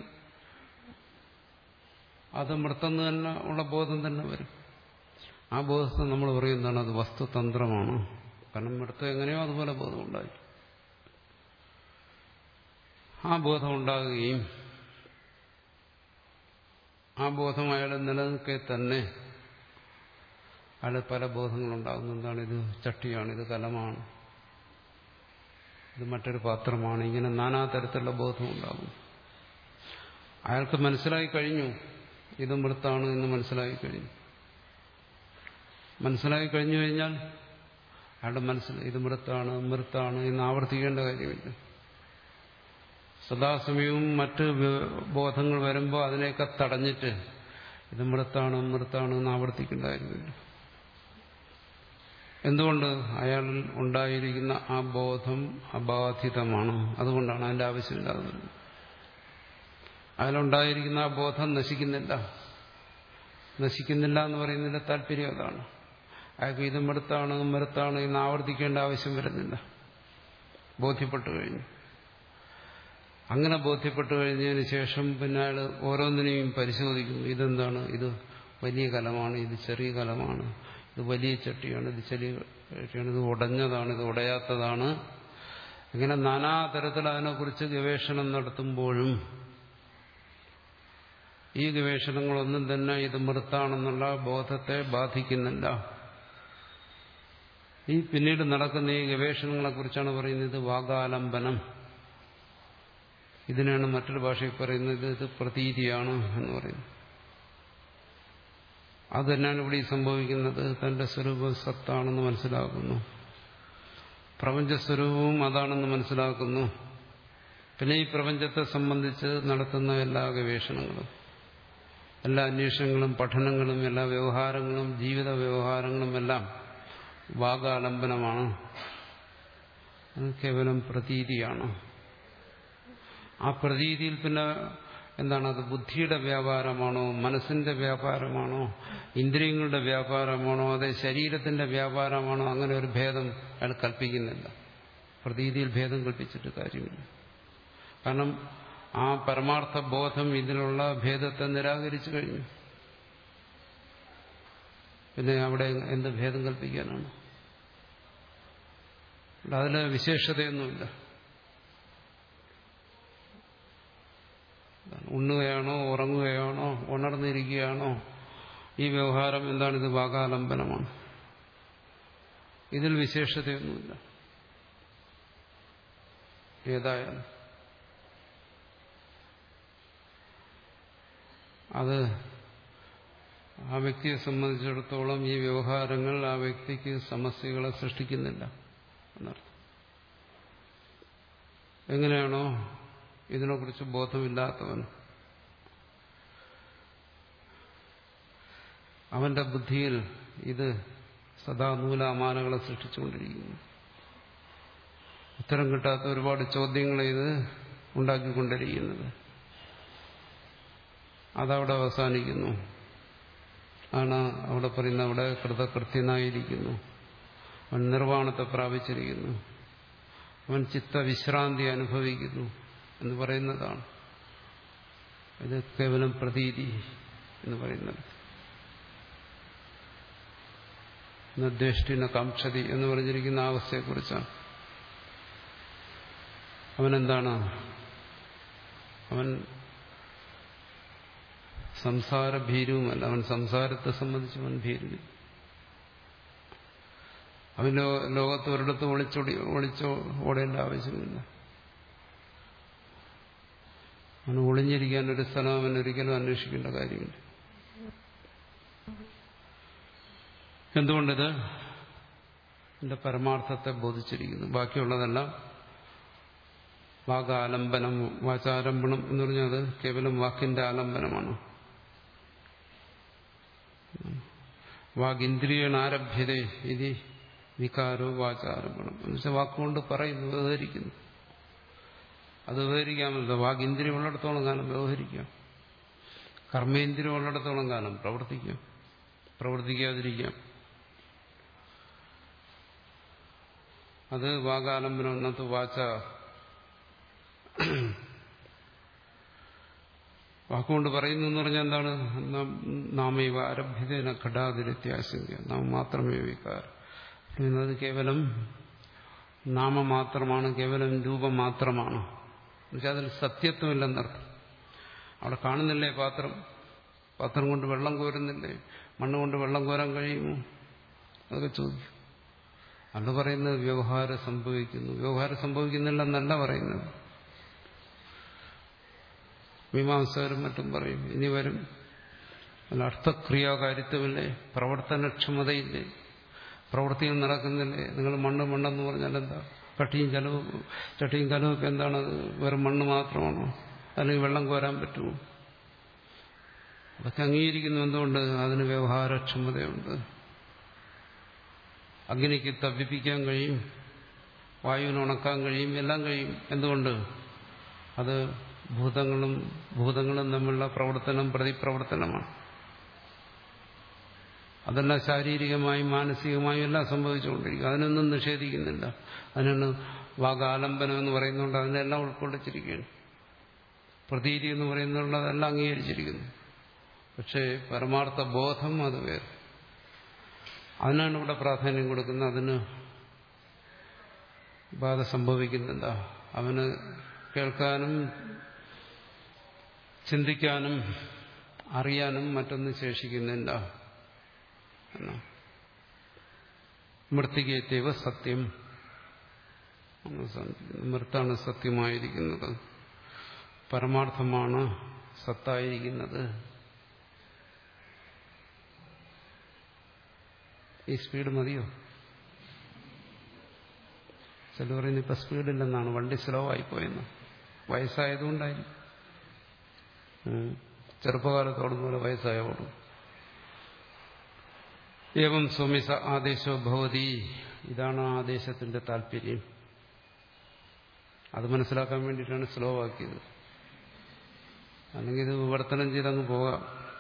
അത് മൃത്തെന്ന് തന്നെ ഉള്ള ബോധം തന്നെ വരും ആ ബോധത്തെ നമ്മൾ പറയുന്നതാണ് അത് വസ്തുതന്ത്രമാണ് കാരണം മൃത്ത് എങ്ങനെയോ അതുപോലെ ബോധം ഉണ്ടായി ആ ബോധം ഉണ്ടാകുകയും ആ ബോധം അയാൾ നിലനിൽക്കെ തന്നെ അയാൾ പല ബോധങ്ങളുണ്ടാകുന്നു എന്താണ് ഇത് ചട്ടിയാണ് ഇത് കലമാണ് ഇത് മറ്റൊരു പാത്രമാണ് ഇങ്ങനെ നാനാ തരത്തിലുള്ള ബോധം ഉണ്ടാകും അയാൾക്ക് മനസ്സിലായി കഴിഞ്ഞു ഇത് മൃത്താണ് എന്ന് മനസ്സിലായി കഴിഞ്ഞു മനസ്സിലായി കഴിഞ്ഞു കഴിഞ്ഞാൽ അയാളുടെ മനസ്സിൽ ഇത് മൃത്താണ് മൃത്താണ് എന്ന് ആവർത്തിക്കേണ്ട കാര്യമില്ല സദാസമയവും മറ്റ് ബോധങ്ങൾ വരുമ്പോൾ അതിനെയൊക്കെ തടഞ്ഞിട്ട് ഇത് മൃത്താണ് മൃത്താണ് എന്ന് ആവർത്തിക്കേണ്ട കാര്യമില്ല എന്തുകൊണ്ട് അയാളിൽ ഉണ്ടായിരിക്കുന്ന ആ ബോധം അബാധിതമാണ് അതുകൊണ്ടാണ് അതിന്റെ ആവശ്യമില്ലാതെ വരുന്നത് അയാളുണ്ടായിരിക്കുന്ന ആ ബോധം നശിക്കുന്നില്ല നശിക്കുന്നില്ല എന്ന് പറയുന്നതിന്റെ താല്പര്യം അതാണ് അയാൾക്ക് ഇത് മൃത്താണ് മൃത്താണ് എന്ന് ആവർത്തിക്കേണ്ട ആവശ്യം വരുന്നില്ല ബോധ്യപ്പെട്ടു കഴിഞ്ഞു അങ്ങനെ ബോധ്യപ്പെട്ടു കഴിഞ്ഞതിന് ശേഷം പിന്നെ അയാൾ ഓരോന്നിനെയും പരിശോധിക്കുന്നു ഇതെന്താണ് ഇത് വലിയ കലമാണ് ഇത് ചെറിയ കലമാണ് ഇത് വലിയ ചട്ടിയാണ് ഇത് ചെറിയ ചട്ടിയാണ് ഇത് ഉടഞ്ഞതാണ് ഇത് ഉടയാത്തതാണ് ഇങ്ങനെ നാനാതരത്തിൽ അതിനെക്കുറിച്ച് ഗവേഷണം നടത്തുമ്പോഴും ഈ ഗവേഷണങ്ങളൊന്നും തന്നെ ഇത് മൃത്താണെന്നുള്ള ബോധത്തെ ബാധിക്കുന്നില്ല ഈ പിന്നീട് നടക്കുന്ന ഈ ഗവേഷണങ്ങളെക്കുറിച്ചാണ് പറയുന്നത് ഇത് വാഗാലംബനം ഇതിനാണ് മറ്റൊരു ഭാഷയിൽ പറയുന്നത് ഇത് പ്രതീതിയാണ് എന്ന് പറയുന്നത് അത് തന്നെയാണ് ഇവിടെ സംഭവിക്കുന്നത് തന്റെ സ്വരൂപം സത്താണെന്ന് മനസ്സിലാക്കുന്നു പ്രപഞ്ചസ്വരൂപവും അതാണെന്ന് മനസ്സിലാക്കുന്നു പിന്നെ ഈ പ്രപഞ്ചത്തെ സംബന്ധിച്ച് നടത്തുന്ന എല്ലാ ഗവേഷണങ്ങളും എല്ലാ അന്വേഷണങ്ങളും പഠനങ്ങളും എല്ലാ വ്യവഹാരങ്ങളും ജീവിത വ്യവഹാരങ്ങളും എല്ലാം വാഗാലംബനമാണ് അത് കേവലം പ്രതീതിയാണ് ആ പ്രതീതിയിൽ പിന്നെ എന്താണ് അത് ബുദ്ധിയുടെ വ്യാപാരമാണോ മനസ്സിന്റെ വ്യാപാരമാണോ ഇന്ദ്രിയങ്ങളുടെ വ്യാപാരമാണോ അതെ ശരീരത്തിന്റെ വ്യാപാരമാണോ അങ്ങനെ ഒരു ഭേദം അയാൾ കൽപ്പിക്കുന്നില്ല പ്രതീതിയിൽ ഭേദം കൽപ്പിച്ചിട്ട് കാര്യമില്ല കാരണം ആ പരമാർത്ഥ ബോധം ഇതിലുള്ള ഭേദത്തെ നിരാകരിച്ചു കഴിഞ്ഞു പിന്നെ അവിടെ എന്ത് ഭേദം കൽപ്പിക്കാനാണ് അതിൽ വിശേഷതയൊന്നുമില്ല ഉണ്ണുകയാണോ ഉറങ്ങുകയാണോ ഉണർന്നിരിക്കുകയാണോ ഈ വ്യവഹാരം എന്താണ് ഇത് വാകാലംബനമാണ് ഇതിൽ വിശേഷതയൊന്നുമില്ല ഏതായാലും അത് ആ വ്യക്തിയെ സംബന്ധിച്ചിടത്തോളം ഈ വ്യവഹാരങ്ങൾ ആ വ്യക്തിക്ക് സമസ്യകളെ സൃഷ്ടിക്കുന്നില്ല എന്നർത്ഥം എങ്ങനെയാണോ ഇതിനെക്കുറിച്ച് ബോധമില്ലാത്തവൻ അവന്റെ ബുദ്ധിയിൽ ഇത് സദാ നൂലാമാലകളെ സൃഷ്ടിച്ചുകൊണ്ടിരിക്കുന്നു ഉത്തരം കിട്ടാത്ത ഒരുപാട് ചോദ്യങ്ങൾ ഇത് ഉണ്ടാക്കിക്കൊണ്ടിരിക്കുന്നത് അതവിടെ അവസാനിക്കുന്നു ആണ് അവിടെ പറയുന്ന അവിടെ കൃതകൃത്യനായിരിക്കുന്നു അവൻ നിർവ്വാണത്തെ പ്രാപിച്ചിരിക്കുന്നു അവൻ ചിത്തവിശ്രാന്തി അനുഭവിക്കുന്നു എന്ന് പറയുന്നതാണ് ഇത് കേവലം പ്രതീതി എന്ന് പറയുന്നത് നിർദ്ദേശിന കാംക്ഷതി എന്ന് പറഞ്ഞിരിക്കുന്ന അവസ്ഥയെക്കുറിച്ചാണ് അവനെന്താണ് അവൻ സംസാര ഭീരുവുമല്ല അവൻ സംസാരത്തെ സംബന്ധിച്ച് അവൻ ഭീരുവില്ല അവൻ ലോകത്ത് ഒരിടത്ത് ഒളിച്ചോടി ഒളിച്ചോ ഓടേണ്ട ആവശ്യമില്ല അവന് ഒളിഞ്ഞിരിക്കാൻ ഒരു സ്ഥലം അവൻ ഒരിക്കലും അന്വേഷിക്കേണ്ട കാര്യമില്ല എന്തുകൊണ്ടിത് എന്റെ പരമാർത്ഥത്തെ ബോധിച്ചിരിക്കുന്നു ബാക്കിയുള്ളതെല്ലാം വാഗാലംബനം വാചാലംബനം എന്ന് പറഞ്ഞാൽ അത് കേവലം വാക്കിന്റെ ആലംബനമാണ് വാഗിന്ദ്രിയണ ആരഭ്യത ഇത് വികാരോ വാചാലംബനം എന്ന് വെച്ചാൽ വാക്കുകൊണ്ട് പറയുന്നു വ്യവഹരിക്കുന്നു അത് വ്യവഹരിക്കാമല്ലോ വാഗിന്ദ്രിയം ഉള്ളിടത്തോളം കാലം വ്യവഹരിക്കാം കർമ്മേന്ദ്രിയം ഉള്ളിടത്തോളം കാലം പ്രവർത്തിക്കാം പ്രവർത്തിക്കാതിരിക്കാം അത് വാഗാലംബനം എന്നത്ത് വാച വാക്കുകൊണ്ട് പറയുന്നു എന്ന് പറഞ്ഞാൽ എന്താണ് നാമൈവ ആരഭ്യതേന ഘടാതിരത്യാശങ്ക നാം മാത്രമേ വികാരം അത് കേവലം നാമ മാത്രമാണ് കേവലം രൂപം മാത്രമാണ് എന്നുവെച്ചാൽ അതിൽ സത്യത്വമില്ലെന്നർത്ഥം അവിടെ കാണുന്നില്ലേ പാത്രം പാത്രം കൊണ്ട് വെള്ളം കോരുന്നില്ലേ മണ്ണ് കൊണ്ട് വെള്ളം കോരാൻ കഴിയുമോ അതൊക്കെ ചോദിക്കും അന്ന് പറയുന്നത് വ്യവഹാരം സംഭവിക്കുന്നു വ്യവഹാരം സംഭവിക്കുന്നില്ലെന്നല്ല പറയുന്നത് മീമാംസകരും മറ്റും പറയും ഇനി വരും അല്ല അർത്ഥക്രിയാകാരിത്വമില്ലേ പ്രവർത്തനക്ഷമതയില്ലേ പ്രവൃത്തികൾ നടക്കുന്നില്ലേ നിങ്ങൾ മണ്ണ് മണ്ണെന്ന് പറഞ്ഞാൽ എന്താ കട്ടിയും ചലവും ചട്ടിയും കലവൊക്കെ എന്താണ് വെറും മണ്ണ് മാത്രമാണോ അല്ലെങ്കിൽ വെള്ളം കോരാൻ പറ്റുമോ അതൊക്കെ അംഗീകരിക്കുന്നു എന്തുകൊണ്ട് അതിന് വ്യവഹാരക്ഷമതയുണ്ട് അഗ്നിക്ക് തപ്പിപ്പിക്കാൻ കഴിയും വായുവിന് ഉണക്കാൻ കഴിയും എല്ലാം കഴിയും എന്തുകൊണ്ട് അത് ഭൂതങ്ങളും ഭൂതങ്ങളും തമ്മിലുള്ള പ്രവർത്തനം പ്രതിപ്രവർത്തനമാണ് അതെല്ലാം ശാരീരികമായും മാനസികമായും എല്ലാം സംഭവിച്ചുകൊണ്ടിരിക്കും അതിനൊന്നും നിഷേധിക്കുന്നില്ല അതിനാണ് വാഗാലംബനം എന്ന് പറയുന്നതുകൊണ്ട് അതിനെല്ലാം ഉൾക്കൊള്ളിച്ചിരിക്കുകയാണ് പ്രതീതി എന്ന് പറയുന്നുള്ള അതെല്ലാം അംഗീകരിച്ചിരിക്കുന്നു പക്ഷേ പരമാർത്ഥ ബോധം അത് വേറെ അതിനാണ് ഇവിടെ പ്രാധാന്യം കൊടുക്കുന്നത് അതിന് ബാധ സംഭവിക്കുന്നില്ല അവന് കേൾക്കാനും ചിന്തിക്കാനും അറിയാനും മറ്റൊന്നും ശേഷിക്കുന്നില്ല മൃത്തികേത്യവ സത്യം മൃത്താണ് സത്യമായിരിക്കുന്നത് പരമാർത്ഥമാണ് സത്തായിരിക്കുന്നത് ഈ സ്പീഡ് മതിയോ ചില പറയുന്നത് ഇപ്പൊ സ്പീഡില്ലെന്നാണ് വണ്ടി സ്ലോ ആയിപ്പോയെന്ന് വയസ്സായതുകൊണ്ടായിരിക്കും ചെറുപ്പകാലത്തോടും പോലെ വയസ്സായോടും ഏവം സോമിസ ആദേശോ ഭവതി ഇതാണ് ആദേശത്തിന്റെ താല്പര്യം അത് മനസ്സിലാക്കാൻ വേണ്ടിയിട്ടാണ് സ്ലോ ആക്കിയത് അല്ലെങ്കിൽ ഇത് വിവർത്തനം ചെയ്തങ്ങ് പോകാം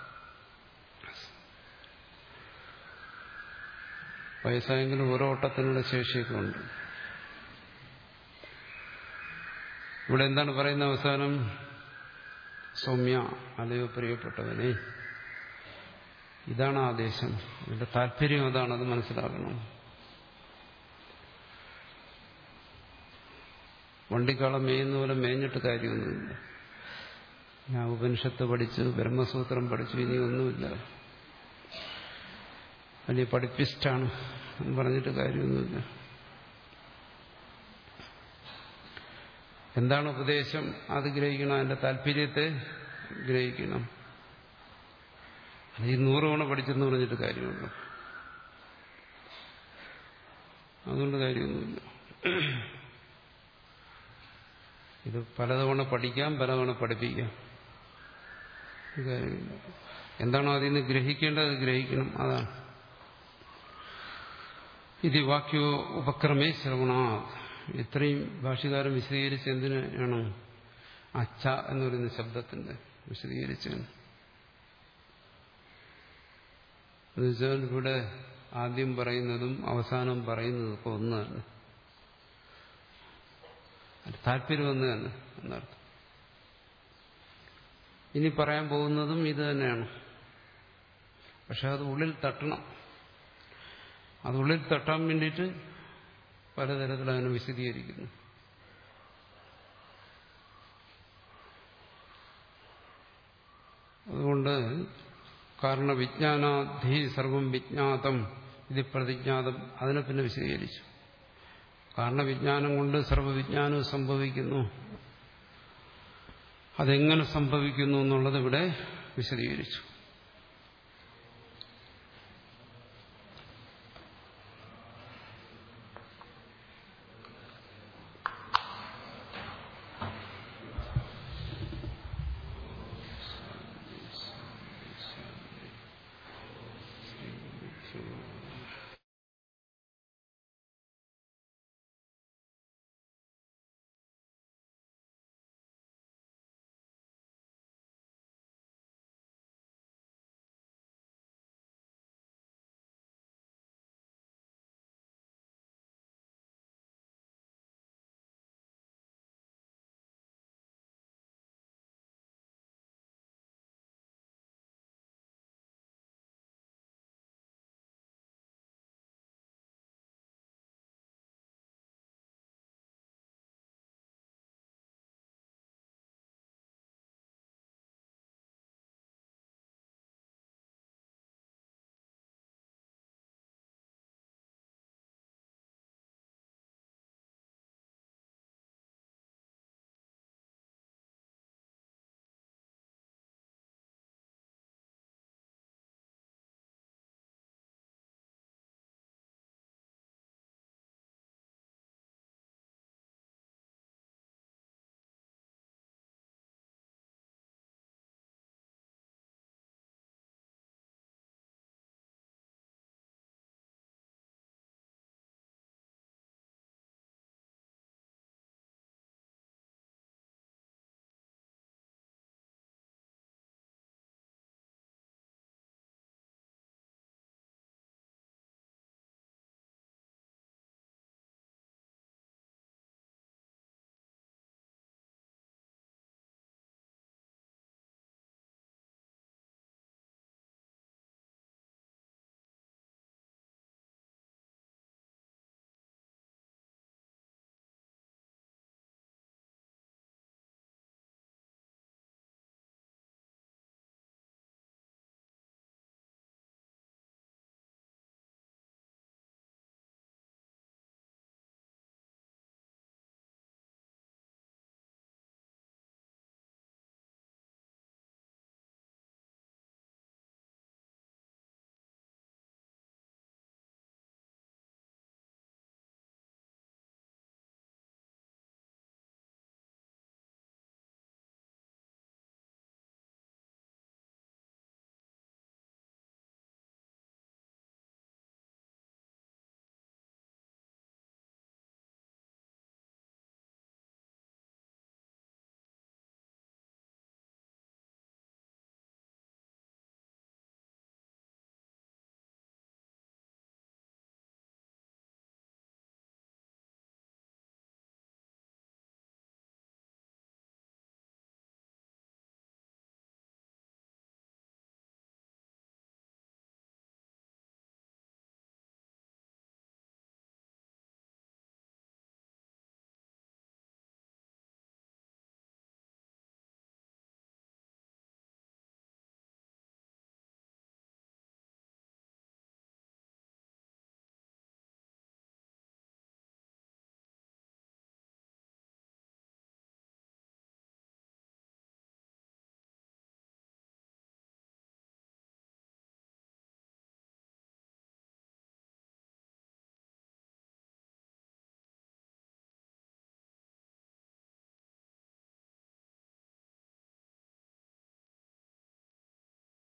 വയസ്സായെങ്കിലും ഓരോ ഓട്ടത്തിനുള്ള ശേഷിയൊക്കെ ഉണ്ട് ഇവിടെ എന്താണ് പറയുന്ന അവസാനം സൗമ്യ അല്ലയോ പ്രിയപ്പെട്ടവനെ ഇതാണ് ആദേശം ഇതിന്റെ താല്പര്യം അതാണ് അത് മനസ്സിലാക്കണം വണ്ടിക്കാളം മേയുന്ന പോലെ മേഞ്ഞിട്ട് കാര്യമൊന്നുമില്ല ഞാൻ ഉപനിഷത്ത് പഠിച്ചു ബ്രഹ്മസൂത്രം പഠിച്ചു ഇനി ഒന്നുമില്ല വലിയ പഠിപ്പിസ്റ്റാണ് എന്ന് പറഞ്ഞിട്ട് കാര്യമൊന്നുമില്ല എന്താണ് ഉപദേശം അത് ഗ്രഹിക്കണം അതിന്റെ താല്പര്യത്തെ ഗ്രഹിക്കണം അത് ഈ നൂറ് തവണ പഠിച്ചെന്ന് പറഞ്ഞിട്ട് കാര്യമുള്ളൂ അതുകൊണ്ട് കാര്യമൊന്നുമില്ല ഇത് പലതവണ പഠിക്കാം പലതവണ പഠിപ്പിക്കാം കാര്യമില്ല എന്താണോ അതിൽ നിന്ന് ഗ്രഹിക്കേണ്ടത് ഗ്രഹിക്കണം അതാണ് ഇത് വാക്യോ ഉപക്രമേ ശ്രവണ ഇത്രയും ഭാഷകാരം വിശദീകരിച്ച് എന്തിനാണ് അച്ച എന്ന് പറയുന്ന ശബ്ദത്തിന്റെ വിശദീകരിച്ചത് എന്നുവെച്ചാൽ ഇവിടെ ആദ്യം പറയുന്നതും അവസാനം പറയുന്നതും ഒക്കെ ഒന്ന് തന്നെ താല്പര്യം ഒന്ന് തന്നെ എന്നർത്ഥം ഇനി പറയാൻ പോകുന്നതും ഇത് തന്നെയാണ് പക്ഷെ അത് ഉള്ളിൽ തട്ടണം അത് ഉള്ളിൽ തട്ടാൻ വേണ്ടിയിട്ട് പലതരത്തിൽ അതിനെ വിശദീകരിക്കുന്നു അതുകൊണ്ട് അതുകൊണ്ട് കാരണവിജ്ഞാനാധി സർവം വിജ്ഞാതം ഇത് പ്രതിജ്ഞാതം അതിനെ പിന്നെ വിശദീകരിച്ചു കാരണവിജ്ഞാനം കൊണ്ട് സർവവിജ്ഞാനവും സംഭവിക്കുന്നു അതെങ്ങനെ സംഭവിക്കുന്നു എന്നുള്ളത് ഇവിടെ വിശദീകരിച്ചു